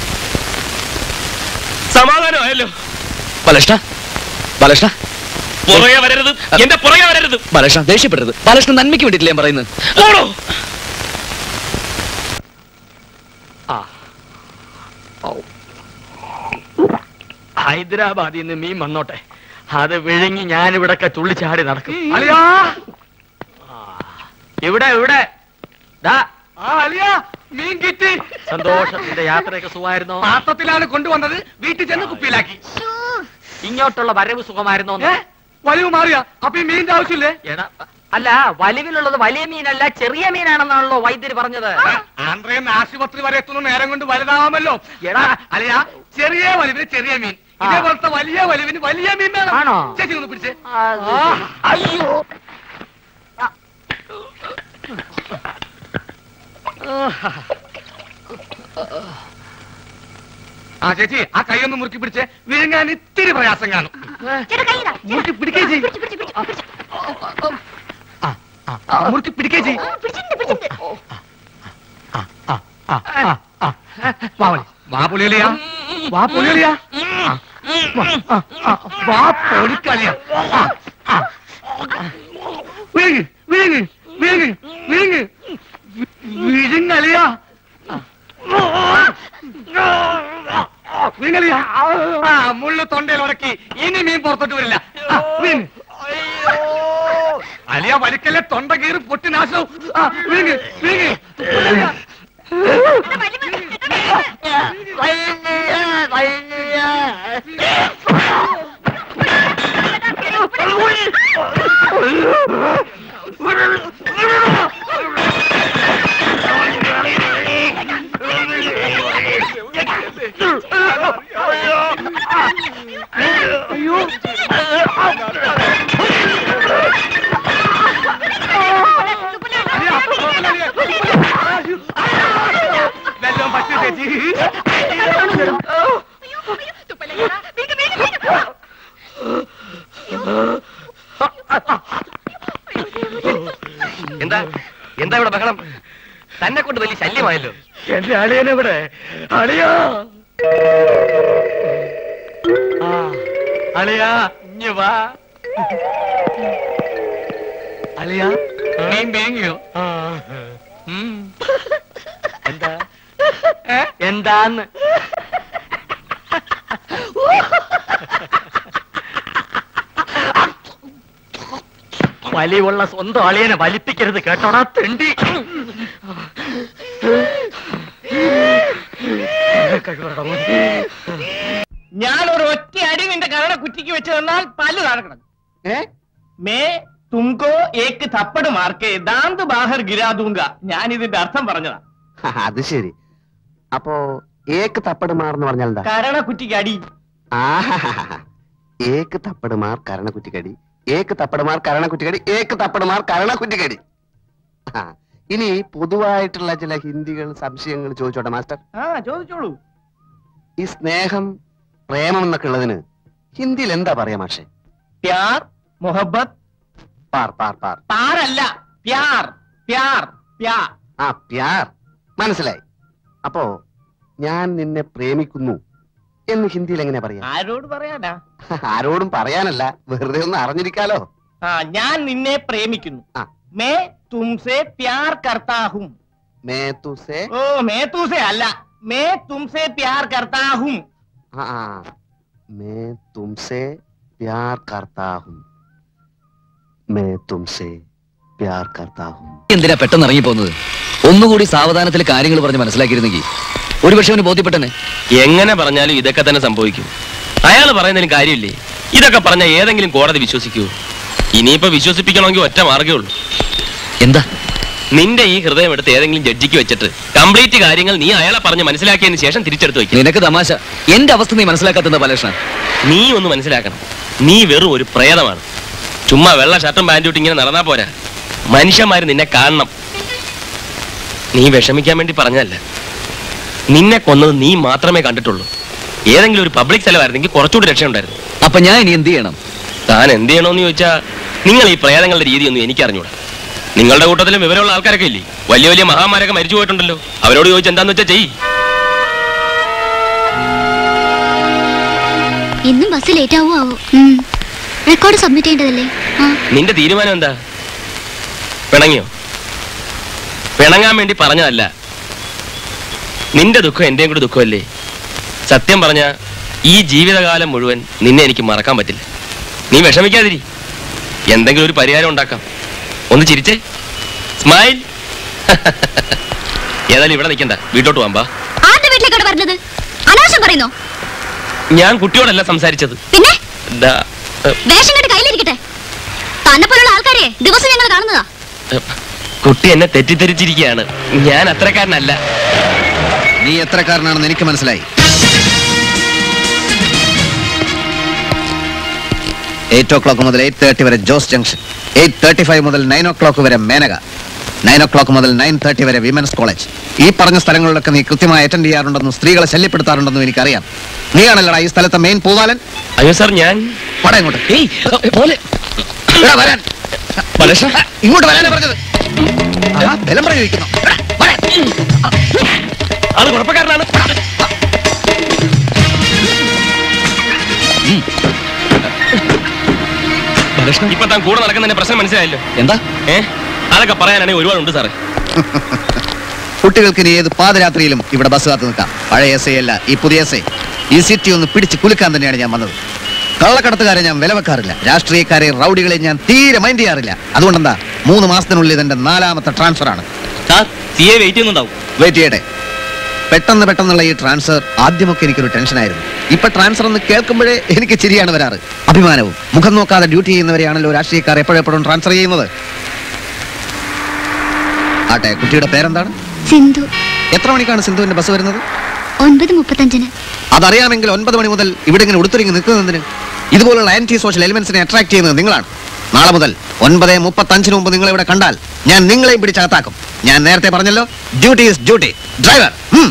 സമാധാനമായല്ലോ ബാലകൃഷ്ണ ബാലകൃഷ്ണ പുറകെ വരരുത് എന്റെ പുറകെ വരരുത് ബാലകൃഷ്ണ ദേഷ്യപ്പെടരുത് ബാലകൃഷ്ണൻ നന്മയ്ക്ക് വേണ്ടിയിട്ടില്ല ഞാൻ പറയുന്നത് ഓടോ ഹൈദരാബാദിൽ നിന്ന് മീൻ വന്നോട്ടെ അത് വിഴുങ്ങി ഞാനിവിടൊക്കെ തുള്ളിച്ചാടി നടക്കും അളിയാ ഇവിടെ ഇവിടെ ദാ ആ അളിയാ മീൻ കിട്ടി സന്തോഷം നിന്റെ യാത്രയൊക്കെ സുഖമായിരുന്നോ പാത്രത്തിലാണ് കൊണ്ടുവന്നത് വീട്ടിൽ ചെന്ന് കുപ്പിയിലാക്കി ഇങ്ങോട്ടുള്ള വരവ് സുഖമായിരുന്നോ ഏ വലിവ് മാറിയ അപ്പൊ ഈ മീനിന്റെ ആവശ്യമില്ലേ എടാ അല്ല വലിവിലുള്ളത് വലിയ മീനല്ല ചെറിയ മീനാണെന്നാണല്ലോ വൈദ്യര് പറഞ്ഞത് ആന്ധ്രയിൽ ആശുപത്രി വരെ എത്തുന്ന നേരം കൊണ്ട് വലുതാവാമല്ലോ എടാ അളിയാ ചെറിയ വലിവിന് ചെറിയ മീൻ ഇതേപോലത്തെ വലിയ വലിവിന് വലിയ മീൻ വേണം ആണോ? ചേച്ചി ഒന്ന് പിടിച്ചേ ആ, അയ്യോ ആ ചേച്ചി ആ കൈ ഒന്ന് മുറുക്കി പിടിച്ചേ വിഴുങ്ങാൻ ഇത്തിരി പ്രയാസം കാണും മുറുക്കി പിടിക്കേ ചെയ് ആ, മുറുക്കി പിടിക്കേ ചെയ് വാ വളി. വാ പുലിയലിയാ വാ പുലിയലിയാ വാ, ആ, ആ, വാ പൊളിക്കളിയാ വിഴുങ്ങ് വിഴുങ്ങ് വിഴുങ്ങ് വിഴുങ്ങ് വിഴുങ്ങലിയാ വിഴുങ്ങലിയാ ആ മുള്ളു തൊണ്ടയിൽ ഉടക്കി ഇനി മീൻ പുറത്തോട്ട് വരില്ല ആ, വിഴുങ്ങ് അലിയ വലിക്കല്ലേ തൊണ്ട കീറി പൊട്ടി നാശവും ആ വിഴുങ്ങ് വിഴുങ്ങ് പുലിയലിയാ. വെല്ലം പറ്റു ചേച്ചി എന്താ എന്താ ഇവിടെ ബഹളം തന്നെ കൊണ്ട് വലിയ ശല്യമായല്ലോ എന്റെ അളിയനെവിടെ അളിയാ ആ, അളിയാ ഇഞ്ഞ് വാ അളിയാ മീൻ വേങ്ങിയോ ഉം. എന്താ ഏ? എന്താന്ന് വലിയുള്ള സ്വന്തം അളിയനെ വലിപ്പിക്കരുത് കേട്ടോടാ തെണ്ടി ഞാൻ ഒരു ഒറ്റ അടി നിന്റെ കരട കുറ്റിക്ക് വെച്ച് തന്നാൽ പല്ല് താഴെ കിടക്കും ഏ മേ തുംകോ ഏക്ക് തപ്പട് മാർക്കേ ദാന്ത് ബാഹർ ഗിരാദൂങ്ക ഞാൻ ഇതിന്റെ അർത്ഥം പറഞ്ഞതാ അത് ശരി അപ്പോ ഏക്ക് തപ്പട് മാർ എന്ന് പറഞ്ഞാൽ എന്താ കരണ കുറ്റിക്ക് അടി ആഹാഹാഹാ. ഏക്ക് തപ്പടുമാർ കരണക്കുറ്റിക്കടി ഏക്ക് തപ്പടുമാർ കരണക്കുറ്റിക്കടി ഏക്ക് തപ്പടുമാർ കരണക്കുറ്റിക്കടി ആ, ഇനി പൊതുവായിട്ടുള്ള ചില ഹിന്ദികൾ സംശയങ്ങൾ ചോദിച്ചോട്ടെ മാസ്റ്റർ ആ ചോദിച്ചോളൂ ഈ സ്നേഹം പ്രേമം എന്നൊക്കെ ഉള്ളതിന് ഹിന്ദിയിൽ എന്താ പറയാ മാഷെ പ്യാർ മൊഹബത്ത് പാർ പാർ പാർ പാരല്ല പ്യാർ പ്യാർ പ്യാ ആ പ്യാർ മനസ്സിലായി അപ്പോ ഞാൻ നിന്നെ പ്രേമിക്കുന്നു എന്ന് ഹിന്ദിയിൽ എങ്ങനെ പറയാ ആരോട് പറയാനാ ആരോടും പറയാനല്ല വെറുതെ ഒന്ന് അറിഞ്ഞിരിക്കാലോ ആ ഞാൻ നിന്നെ പ്രേമിക്കുന്നു മേ തുംസെ പ്യാർ കർത്താ ഹും മേ തുസേ ഓ മേ തുസെ അല്ല മേ തുംസെ പ്യാർ കർത്താ ഹും ആ ആ. മേ തുംസേ പ്യാർ കർത്താ ഹും മേ തുംസേ പ്യാർ കർത്താ ഹും എന്തിനാ പെട്ടെന്ന് ഇറങ്ങിപ്പോകുന്നത് ഒന്നുകൂടി സാവധാനത്തിൽ കാര്യങ്ങൾ പറഞ്ഞ് മനസ്സിലാക്കിയിരുന്നെങ്കിൽ ഒരുപക്ഷെ അവന് ബോധ്യപ്പെട്ടനെ എങ്ങനെ പറഞ്ഞാലും ഇതൊക്കെ തന്നെ സംഭവിക്കും അയാൾ പറയുന്നതിന് കാര്യമില്ലേ ഇതൊക്കെ പറഞ്ഞ ഏതെങ്കിലും കോടതി വിശ്വസിക്കൂ ഇനിയിപ്പോ വിശ്വസിപ്പിക്കണമെങ്കിൽ ഒറ്റ മാർഗ്ഗേ ഉള്ളൂ എന്താ നിന്റെ ഈ ഹൃദയം എടുത്ത് ഏതെങ്കിലും ജഡ്ജിക്ക് വെച്ചിട്ട് കംപ്ലീറ്റ് കാര്യങ്ങൾ നീ അയാളെ പറഞ്ഞ് മനസ്സിലാക്കിയതിന് ശേഷം തിരിച്ചെടുത്ത് വെക്കും നിനക്ക് തമാശ എന്റെ അവസ്ഥ നീ മനസ്സിലാക്കാത്ത ബാലകൃഷ്ണ നീ ഒന്ന് മനസ്സിലാക്കണം നീ വെറും ഒരു പ്രേതമാണ് ചുമ്മാ വെള്ള ഷർട്ടും പാൻറ്റും ഇട്ട് ഇങ്ങനെ നടന്നാ പോരാ മനുഷ്യന്മാര് നിന്നെ കാണണം നീ വിഷമിക്കാൻ വേണ്ടി പറഞ്ഞതല്ല നിന്നെ കൊന്നത് നീ മാത്രമേ കണ്ടിട്ടുള്ളൂ ഏതെങ്കിലും ഒരു പബ്ലിക് സ്ഥലമായിരുന്നെങ്കിൽ കുറച്ചുകൂടി രക്ഷയുണ്ടായിരുന്നു അപ്പൊ ഞാൻ ഇനി എന്ത് ചെയ്യണം താൻ എന്ത് ചെയ്യണമെന്ന് ചോദിച്ചാ നിങ്ങൾ ഈ പ്രേതങ്ങളുടെ രീതിയൊന്നും എനിക്ക് അറിഞ്ഞൂടാ നിങ്ങളുടെ കൂട്ടത്തിലും വിവരമുള്ള ആൾക്കാരൊക്കെ ഇല്ലേ വലിയ വലിയ മഹാമാരൊക്കെ മരിച്ചു പോയിട്ടുണ്ടല്ലോ അവരോട് ചോദിച്ച് എന്താന്ന് വെച്ചാ ചെയ്യ് ഇന്നും ബസ് ലേറ്റ് ആവോ ആവോ റെക്കോർഡ് സബ്മിറ്റ് ചെയ്യേണ്ടതല്ലേ ആ നിന്റെ തീരുമാനം എന്താ പിണങ്ങിയോ പിണങ്ങാൻ വേണ്ടി പറഞ്ഞതല്ല നിന്റെ ദുഃഖം എന്റെയും കൂടി ദുഃഖമല്ലേ സത്യം പറഞ്ഞ ഈ ജീവിതകാലം മുഴുവൻ നിന്നെ എനിക്ക് മറക്കാൻ പറ്റില്ല നീ വിഷമിക്കാതിരി എന്തെങ്കിലും ഒരു പരിഹാരം ഉണ്ടാക്കാം ഒന്ന് ചിരിച്ചേ സ്മൈൽ ഏതായാലും ഇവിടെ നിൽക്കണ്ട വീട്ടോട്ട് പോകാം ബാ ആരുടെ വീട്ടിലേക്കാണ് പറഞ്ഞത് അനാവശ്യം പറയുന്നോ ഞാൻ കുട്ടിയോടല്ല സംസാരിച്ചത് പിന്നെ ദാ, ഏ, വേഷം കെട്ട് കയ്യിലിരിക്കട്ടെ തന്നെ പോലുള്ള ആൾക്കാരെ ദിവസം ഞങ്ങൾ കാണുന്നതാ ഏ, കുട്ടി എന്നെ തെറ്റിദ്ധരിച്ചിരിക്കുകയാണ് ഞാൻ അത്രക്കാരനല്ല നീ എത്രക്കാരനാണെന്ന് എനിക്ക് മനസ്സിലായി എയ്റ്റ് ഓ ക്ലോക്ക് മുതൽ എയ്റ്റ് തേർട്ടി വരെ Jose junction eight thirty five മുതൽ നയൻ ഓ ക്ലോക്ക് വരെ മേനക നയൻ ഓ ക്ലോക്ക് മുതൽ നയൻ തേർട്ടി വരെ വിമൻസ് കോളേജ് ഈ പറഞ്ഞ സ്ഥലങ്ങളിലൊക്കെ നീ കൃത്യമായി അറ്റൻഡ് ചെയ്യാറുണ്ടെന്നും സ്ത്രീകളെ ശല്യപ്പെടുത്താറുണ്ടെന്നും എനിക്കറിയാം നീയാണല്ലടാ ഈ സ്ഥലത്തെ മെയിൻ പൂവാലൻ അയ്യോ സാർ ഞാൻ പട ഇങ്ങോട്ട് എടാ, വരാൻ ഇങ്ങോട്ട് വരാനാ പറഞ്ഞത് ആ, ബലം പ്രയോഗിക്കുന്നു അത് കുഴപ്പക്കാരനാണ് ഇപ്പൊ താൻ കൂടെ നടക്കുന്നതിന്റെ പ്രശ്നം മനസ്സിലായല്ലോ എന്താ ഏ അതൊക്കെ പറയാനാണെങ്കിൽ ഒരുപാടുണ്ട് സാറേ കുട്ടികൾക്ക് ഇനി ഏത് പാതിരാത്രിയിലും ഇവിടെ ബസ് കാത്തു നിൽക്കാം പഴയ എസ് ഐ അല്ല ഈ പുതിയ എസ് ഐ ഈ സിറ്റി ഒന്ന് പിടിച്ച് കുലുക്കാൻ തന്നെയാണ് ഞാൻ വന്നത് കള്ളക്കടത്തുകാരെ ഞാൻ വില വെക്കാറില്ല രാഷ്ട്രീയക്കാരെ റൗഡികളെ ഞാൻ തീരെ മൈൻഡ് ചെയ്യാറില്ല അതുകൊണ്ടെന്താ മൂന്ന് മാസത്തിനുള്ളിൽ ഇതെന്റെ നാലാമത്തെ ട്രാൻസ്ഫർ ആണ് സി എ വെയിറ്റ് ചെയ്യുന്നുണ്ടാവും വെയിറ്റ് ചെയ്യട്ടെ പെട്ടെന്ന് പെട്ടെന്നുള്ള ഈ ട്രാൻസ്ഫർ ആദ്യമൊക്കെ എനിക്കൊരു ടെൻഷനായിരുന്നു ഇപ്പൊ ട്രാൻസ്ഫർ എന്ന് കേൾക്കുമ്പോഴേ എനിക്ക് ചിരിയാണ് വരാറ് അഭിമാനവും മുഖം നോക്കാതെ ഡ്യൂട്ടി ചെയ്യുന്നവരെയാണല്ലോ രാഷ്ട്രീയക്കാർ എപ്പോഴെപ്പോഴും ട്രാൻസ്ഫർ ചെയ്യുന്നത് ആട്ടെ കുട്ടിയുടെ പേരെന്താണ് സിന്ധു എത്ര മണിക്കാണ് സിന്ധുവിന്റെ ബസ് വരുന്നത് ഒൻപത് മുപ്പത്തഞ്ചിന് അതറിയാമെങ്കിൽ ഒൻപത് മണി മുതൽ ഇവിടെ ഇങ്ങനെ ഉടുത്തൊരുങ്ങി നിൽക്കുന്നതിന് ഇതുപോലുള്ള ആന്റി സോഷ്യൽ എലിമെന്റ്സിനെ അട്രാക്ട് ചെയ്യുന്നത് നിങ്ങളാണ് നാളെ മുതൽ ഒൻപത് മുപ്പത്തഞ്ചിന് മുമ്പ് നിങ്ങൾ ഇവിടെ കണ്ടാൽ ഞാൻ നിങ്ങളെയും പിടിച്ചകത്താക്കും ഞാൻ നേരത്തെ പറഞ്ഞല്ലോ ഡ്യൂട്ടി ഇസ് ഡ്യൂട്ടി ഡ്രൈവർ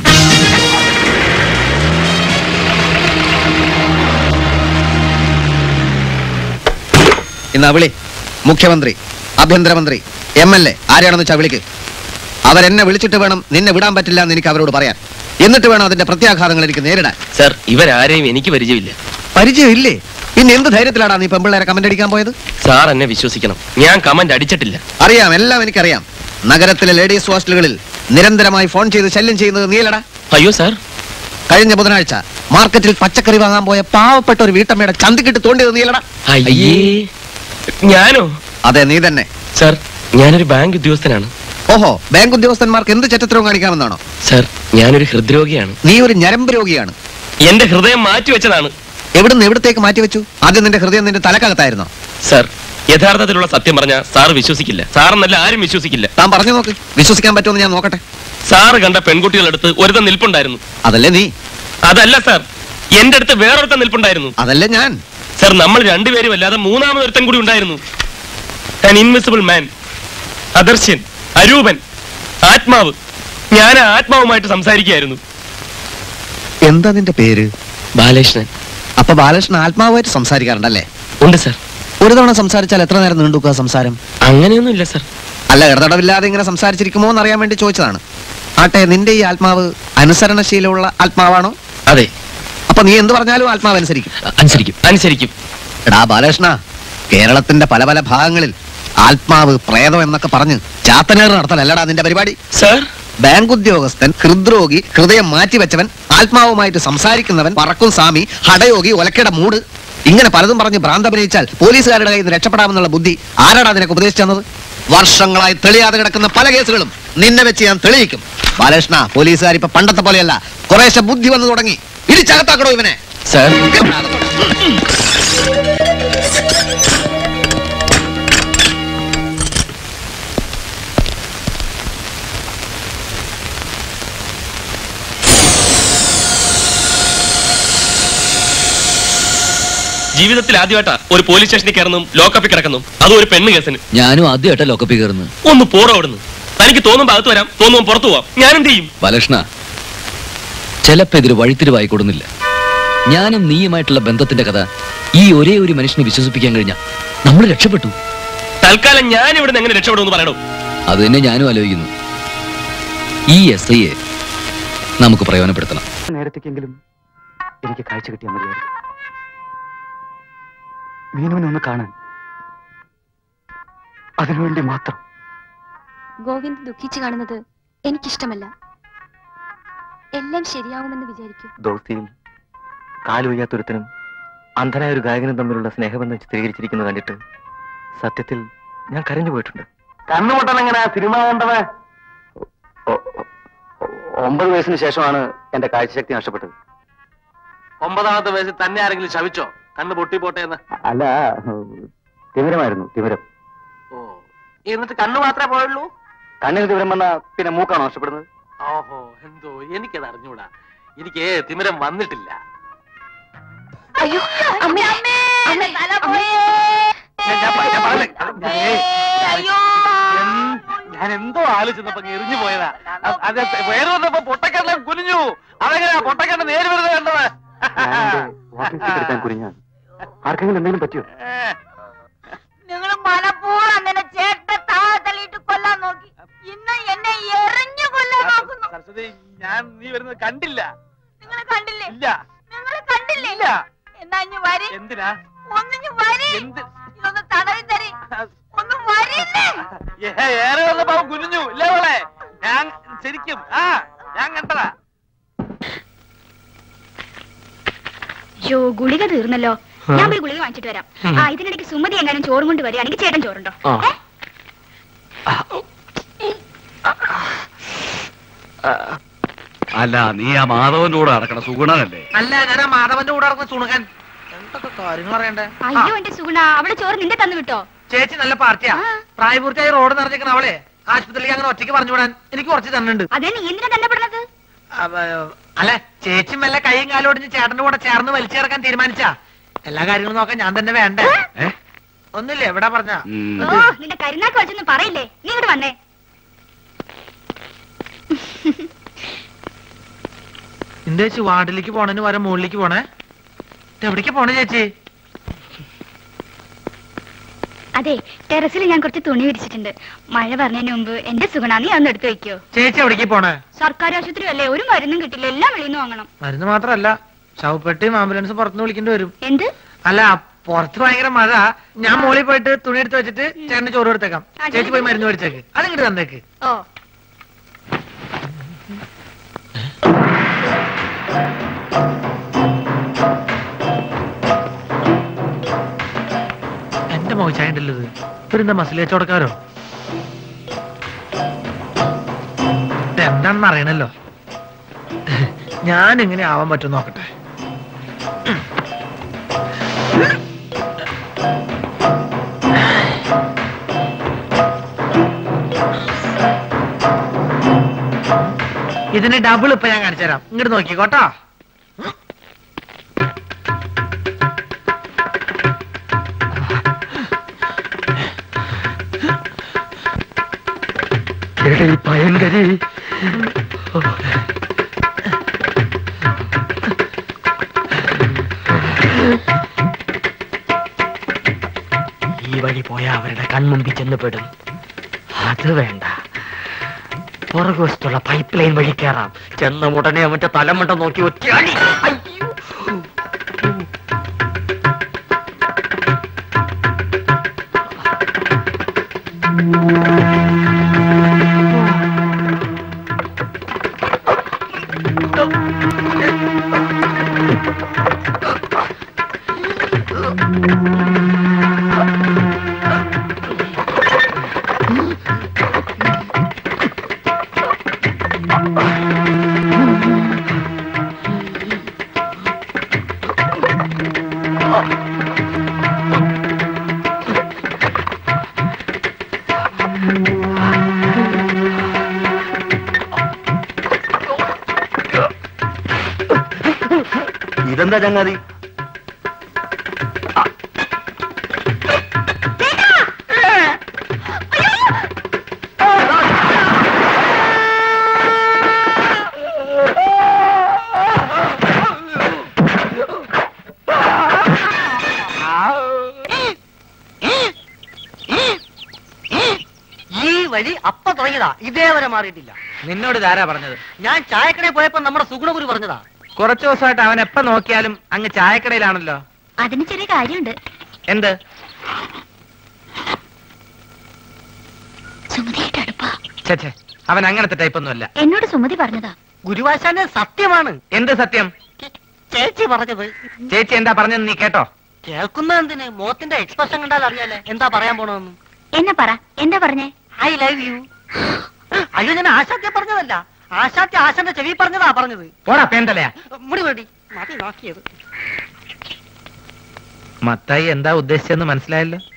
ഇന്ന് വിളി മുഖ്യമന്ത്രി ആഭ്യന്തരമന്ത്രി എം എൽ എ ആരെയാണെന്ന് വെച്ചാൽ വിളിക്ക് അവരെന്നെ വിളിച്ചിട്ട് വേണം നിന്നെ വിടാൻ പറ്റില്ല എന്ന് എനിക്ക് അവരോട് പറയാൻ എന്നിട്ട് വേണം അതിന്റെ പ്രത്യാഘാതങ്ങൾ എനിക്ക് നേരിടാൻ സർ ഇവരാരെയും എനിക്ക് പരിചയമില്ല പരിചയമില്ലേ പിന്നെ എന്ത് ധൈര്യത്തിലാടാ നീ പെമ്പിള്ളേരെ കമന്റ് അടിക്കാൻ പോയത് സാർ എന്നെ വിശ്വസിക്കണം ഞാൻ കമന്റ് അടിച്ചിട്ടില്ല അറിയാം എല്ലാം എനിക്കറിയാം നഗരത്തിലെ ലേഡീസ് ഹോസ്റ്റലുകളിൽ നിരന്തരമായി ഫോൺ ചെയ്ത് ശല്യം ചെയ്യുന്നത് നീലടാ അയ്യോ സാർ കഴിഞ്ഞ ബുധനാഴ്ച മാർക്കറ്റിൽ പച്ചക്കറി വാങ്ങാൻ പോയ പാവപ്പെട്ട ഒരു വീട്ടമ്മയുടെ ചന്തിക്കിട്ട് തോണ്ടിയത് നീലടാ അയ്യേ ഞാനോ അതെ നീ തന്നെ സാർ ഞാനൊരു ബാങ്ക് ഉദ്യോഗസ്ഥനാണ് ഓഹോ ബാങ്ക് ഉദ്യോഗസ്ഥന്മാർക്ക് എന്ത് ചറ്റത്തരവും കാണിക്കാമെന്നാണോ സാർ ഞാനൊരു ഹൃദ്രോഗിയാണ് നീ ഒരു ഞരമ്പ് രോഗിയാണ് എന്റെ ഹൃദയം മാറ്റിവെച്ചതാണ് എവിടുന്ന് എവിടത്തേക്ക് മാറ്റിവെച്ചു ആദ്യം നിന്റെ ഹൃദയം നിന്റെ തലക്കകത്തായിരുന്നോ സാർ യഥാർത്ഥത്തിലുള്ള സത്യം പറഞ്ഞ സാർ വിശ്വസിക്കില്ല സാർ എന്നല്ല ആരും വിശ്വസിക്കില്ല താൻ പറഞ്ഞു നോക്ക് വിശ്വസിക്കാൻ പറ്റുമെന്ന് ഞാൻ നോക്കട്ടെ സാറ് കണ്ട പെൺകുട്ടികളടുത്ത് ഒരുത്തൻ നിൽപ്പുണ്ടായിരുന്നു അതല്ലേ നീ അതല്ല സാർ എന്റെ അടുത്ത് വേറൊരുത്തൻ നിൽപ്പുണ്ടായിരുന്നു അതല്ലേ ഞാൻ സാർ നമ്മൾ രണ്ടുപേരും അല്ലാതെ മൂന്നാമതൊരുത്തൻ കൂടി ഉണ്ടായിരുന്നു ആൻ ഇൻവിസിബിൾ മാൻ അദർശ്യൻ അരൂപൻ ആത്മാവ് ഞാൻ ആ ആത്മാവുമായിട്ട് സംസാരിക്കുകയായിരുന്നു എന്താ നിന്റെ പേര് ബാലകൃഷ്ണൻ അപ്പൊ ബാലകൃഷ്ണൻ ആത്മാവായിട്ട് സംസാരിക്കാറുണ്ടല്ലേ ഉണ്ട് സാർ ഒരു തവണ സംസാരിച്ചാൽ എത്ര നേരം നീണ്ടുക്കുക സംസാരം അങ്ങനെയൊന്നുമില്ല സാർ അല്ല ഇടതടവില്ലാതെ ഇങ്ങനെ സംസാരിച്ചിരിക്കുമോ എന്ന് അറിയാൻ വേണ്ടി ചോദിച്ചതാണ് ആട്ടെ നിന്റെ ഈ ആത്മാവ് അനുസരണശീലമുള്ള ആത്മാവാണോ അതെ അപ്പൊ നീ എന്ത് പറഞ്ഞാലും ആത്മാവ് അനുസരിക്കും അനുസരിക്കും അനുസരിക്കും എടാ ബാലകൃഷ്ണ കേരളത്തിന്റെ പല പല ഭാഗങ്ങളിൽ ആത്മാവ് പ്രേതം എന്നൊക്കെ പറഞ്ഞ് ചാത്തനേർ നടത്തലല്ലടാ നിന്റെ പരിപാടി സാർ ബാങ്ക് ഉദ്യോഗസ്ഥൻ ഹൃദ്രോഗി ഹൃദയം മാറ്റിവെച്ചവൻ ആത്മാവുമായിട്ട് സംസാരിക്കുന്നവൻ പറക്കും സ്വാമി ഹടയോഗി ഒലക്കയുടെ മൂട് ഇങ്ങനെ പലതും പറഞ്ഞ് ഭ്രാന്തഭിനയിച്ചാൽ പോലീസുകാരുടെ കയ്യിൽ നിന്ന് രക്ഷപ്പെടാമെന്നുള്ള ബുദ്ധി ആരാടാ നിനക്ക് ഉപദേശിച്ചു തന്നത് വർഷങ്ങളായി തെളിയാതെ കിടക്കുന്ന പല കേസുകളും നിന്നെ വെച്ച് ഞാൻ തെളിയിക്കും ബാലകൃഷ്ണ പോലീസുകാർ ഇപ്പൊ പണ്ടത്തെ പോലെയല്ല കുറേശ്ശെ ബുദ്ധി വന്നു തുടങ്ങി ഇടിച്ചകത്താക്കണോ ഇവനെ സാർ ജീവിതത്തിൽ ആദ്യമായിട്ടാ ഒരു പോലീസ് സ്റ്റേഷനിൽ കയറുന്നു ലോക്കപ്പിൽ കിടക്കുന്നു അതും ഒരു പെണ്ണ് കേസിന് ഞാനും ആദ്യമായിട്ടാ ലോക്കപ്പിൽ കയറുന്നത് ഒന്ന് പോടോ അവിടുന്ന് തനിക്ക് തോന്നുമ്പോ അകത്ത് വരാം തോന്നുമ്പോ പുറത്തു പോവാം ഞാൻ എന്ത് ചെയ്യും ബാലകൃഷ്ണ ചിലപ്പോ ഇതൊരു വഴിത്തിരിവായി കൊടുന്നില്ല ഞാനും നീയുമായിട്ടുള്ള ബന്ധത്തിന്റെ കഥ ഈ ഒരേ ഒരു മനുഷ്യനെ വിശ്വസിപ്പിക്കാൻ കഴിഞ്ഞ നമ്മൾ രക്ഷപ്പെട്ടു തൽക്കാലം ഞാൻ ഇവിടുന്ന് എങ്ങനെ രക്ഷപ്പെടുമെന്ന് പറയണോ അത് തന്നെ ഞാനും ആലോചിക്കുന്നു ഈ എസ് ഐയെ നമുക്ക് പ്രയോജനപ്പെടുത്തണം നേരത്തേക്കെങ്കിലും എനിക്ക് കാഴ്ച കിട്ടിയാൽ മതിയായിരുന്നു മീനുവിനെ ഒന്ന് കാണാൻ അതിനുവേണ്ടി മാത്രം ഗോവിന്ദ് ദുഃഖിച്ചു കാണുന്നത് എനിക്കിഷ്ടമല്ല എല്ലാം ശരിയാവുമെന്ന് വിചാരിക്കും ദോസ്തിയിൽ കാല് വയ്യാത്തൊരുത്തനും അന്ധനായ ഒരു ഗായകനും തമ്മിലുള്ള സ്നേഹബന്ധം ചിത്രീകരിച്ചിരിക്കുന്നത് കണ്ടിട്ട് സത്യത്തിൽ ഞാൻ കരഞ്ഞു പോയിട്ടുണ്ട് കണ്ണുമുട്ടൻ എങ്ങനെയാ സിനിമ കണ്ടത് ഒമ്പത് വയസ്സിന് ശേഷമാണ് എന്റെ കാഴ്ചശക്തി നഷ്ടപ്പെട്ടത് ഒമ്പതാമത്തെ വയസ്സിൽ തന്നെ ആരെങ്കിലും ശവിച്ചോ കണ്ണ് പൊട്ടിപ്പോട്ടെ എന്ന് അല്ല തിമിരമായിരുന്നു തിമിരം എന്നിട്ട് കണ്ണ് മാത്രമേ പോയുള്ളൂ കണ്ണിന് തിമിരം വന്ന പിന്നെ മൂക്കാണോ നഷ്ടപ്പെടുന്നത് ഓഹോ എന്തോ എനിക്കത് അറിഞ്ഞൂടാ എനിക്ക് തിമിരം വന്നിട്ടില്ല അയ്യോ അമ്മേ അമ്മേ തല പോയേ ഞാൻ എന്തോ ആലോചിച്ചപ്പോ എറിഞ്ഞു പോയതാ അ- അത് വേറെ വന്നപ്പോ പൊട്ടക്കണ്ണൻ കുനിഞ്ഞു അതെങ്ങനെയാ പൊട്ടക്കണ്ണൻ നേര് വരുന്നത് കണ്ടത് എടുക്കാൻ കുനിഞ്ഞാണ് ആർക്കെങ്കിലും എന്തെങ്കിലും പറ്റിയോ നിങ്ങൾ മനഃപൂർവ്വം അങ്ങനെ ചേട്ട താഴെ തള്ളിയിട്ട് കൊല്ലാൻ നോക്കി ഇന്ന് എന്നെ എറിഞ്ഞു കൊല്ലാൻ നോക്കുന്നു സരസ്വതി ഞാൻ നീ വരുന്നത് കണ്ടില്ല നിങ്ങൾ കണ്ടില്ലേ ഇല്ല നിങ്ങൾ കണ്ടില്ലേ എന്നാ ഇഞ്ഞു വരി എന്തിനാ ഒന്നിഞ്ഞു വരി ഇതൊന്ന് തടവി തരി ഒന്ന് വരില്ലേ ഏ, ഏറെ വന്നപ്പോ അവൻ കുനിഞ്ഞു ഇല്ലേ അവളെ ഞാൻ ശരിക്കും ആ ഞാൻ കണ്ടതാ യോ ഗുളിക തീർന്നല്ലോ ഞാൻ പോയി ഗുളിക വാങ്ങിച്ചിട്ട് വരാം ഉം. ആ ഇതിനിടയ്ക്ക് സുമതി എങ്ങാനും ചോറും കൊണ്ട് വരികയാണെങ്കിൽ ചേട്ടൻ ചോറുണ്ടോ അല്ല നീ ആ മാധവന്റെ കൂടെ നടക്കണ സുഗുണനല്ലേ അല്ല ഞാൻ ആ മാധവന്റെ കൂടെ നടക്കുന്ന സുണുകൻ എന്തൊക്കെ കാര്യങ്ങൾ അറിയണ്ടേ ആ, അയ്യോ എന്റെ സുഗുണ അവിടെ ചോറ് നിന്റെ തന്നു വിട്ടോ ചേച്ചി നല്ല പാർട്ടിയാ പ്രായപൂർത്തിയായി റോഡ് നിറഞ്ഞേക്കണ അവളെ ആശുപത്രിയിലേക്ക് അങ്ങനെ ഒറ്റയ്ക്ക് പറഞ്ഞു വിടാൻ എനിക്ക് കുറച്ച് തന്നുണ്ട് അതെ നീ എന്തിനാ തന്നെ പെടുന്നത് അല്ല ചേച്ചി മെല്ലെ കൈയും കാലും ഒടിഞ്ഞ് ചേട്ടന്റെ കൂടെ ചേർന്ന് വലിച്ചിറക്കാൻ തീരുമാനിച്ചാ എല്ലാ കാര്യങ്ങളും നോക്കാൻ ഞാൻ തന്നെ വേണ്ടേ ഒന്നുമില്ല എവിടെ പറഞ്ഞ ഓ നിന്റെ കരുനാക്ക് വെച്ചൊന്നും പറയില്ലേ നീ ഇങ്ങോട്ട് വന്നേ എന്റെ ചേച്ചി വാർഡിലേക്ക് പോണതിന് വരെ മുകളിലേക്ക് പോണേ ഇത് എവിടേക്ക് പോണേ ചേച്ചി അതെ ടെറസിൽ ഞാൻ കുറച്ച് തുണി വിരിച്ചിട്ടുണ്ട് മഴ പറഞ്ഞതിന് മുമ്പ് എന്റെ സുഗുണ നീ അതൊന്ന് എടുത്തു വെക്കോ ചേച്ചി എവിടേക്ക് പോണേ സർക്കാർ ആശുപത്രി അല്ലേ ഒരു മരുന്നും കിട്ടില്ല എല്ലാം വെളിയിൽ നിന്ന് വാങ്ങണം മരുന്ന് മാത്രല്ല ശവപ്പെട്ടിയും ആംബുലൻസ് പുറത്തുനിന്ന് വിളിക്കേണ്ടി വരും എന്ത് അല്ല പുറത്ത് ഭയങ്കര മഴ ഞാൻ മോളിൽ പോയിട്ട് തുണി എടുത്ത് വെച്ചിട്ട് ചേട്ടന് ചോറ് എടുത്തേക്കാം ചേച്ചി പോയി മരുന്ന് മേടിച്ചേക്ക് അതിങ്ങോട്ട് തന്നേക്ക് ഓ എന്റെ മോച്ചായ ഉണ്ടല്ലോ ഇത് ഇവരെന്താ മസിൽ കച്ചവടക്കാരോ എന്താണെന്ന് അറിയണല്ലോ ഞാൻ എങ്ങനെ ആവാൻ പറ്റും നോക്കട്ടെ ഇതിന് ഡബിൾ ഇപ്പൊ ഞാൻ കാണിച്ചു തരാം ഇങ്ങോട്ട് നോക്കിക്കോട്ടോ എടീ ഭയങ്കരി ഈ വഴി പോയാ അവരുടെ കൺമുമ്പിൽ ചെന്ന് പെടും അത് വേണ്ട പുറകുവശത്തുള്ള പൈപ്പ് ലൈൻ വഴി കയറാം ചെന്ന ഉടനെ അവന്റെ തലമുണ്ട നോക്കി ഒറ്റയാടി അയ്യോ. ഇതെന്താ ചങ്ങാതി ഈ വഴി അപ്പ തുടങ്ങിയതാ ഇതേവരെ മാറിയിട്ടില്ല നിന്നോട് ഇതാരാ പറഞ്ഞത് ഞാൻ ചായക്കടയിൽ പോയപ്പോ നമ്മുടെ സുഗുണഗുരു പറഞ്ഞതാ കുറച്ചു ദിവസമായിട്ട് അവൻ എപ്പ നോക്കിയാലും അങ്ങ് ചായക്കടയിലാണല്ലോ അതിന് ചെറിയ കാര്യമുണ്ട് എന്ത് സുമതിയായിട്ട് അടുപ്പാ ഛെ, ഛെ, അവൻ അങ്ങനത്തെ ടൈപ്പ് ഒന്നുമല്ല എന്നോട് സുമതി പറഞ്ഞതാ ഗുരുവാശാന് സത്യമാണ് എന്ത് സത്യം ചേച്ചി പറഞ്ഞത് ചേച്ചി എന്താ പറഞ്ഞത് നീ കേട്ടോ കേൾക്കുന്ന എന്തിന് മോത്തിന്റെ എക്സ്പ്രഷൻ കണ്ടാൽ അറിയാലേ എന്താ പറയാൻ പോണെന്ന് എന്നെ പറ എന്താ പറഞ്ഞേ ഐ ലവ് യു അയ്യോ ഞാൻ ആശാത്യ പറഞ്ഞതല്ല ആശാത്യ ആശാന്റെ ചെവി പറഞ്ഞതാ പറഞ്ഞത് പോടാ പേന്തലയാ മുടി വേണ്ടി മതി നോക്കിയത് മത്തായി എന്താ ഉദ്ദേശിച്ചെന്ന് മനസ്സിലായല്ലോ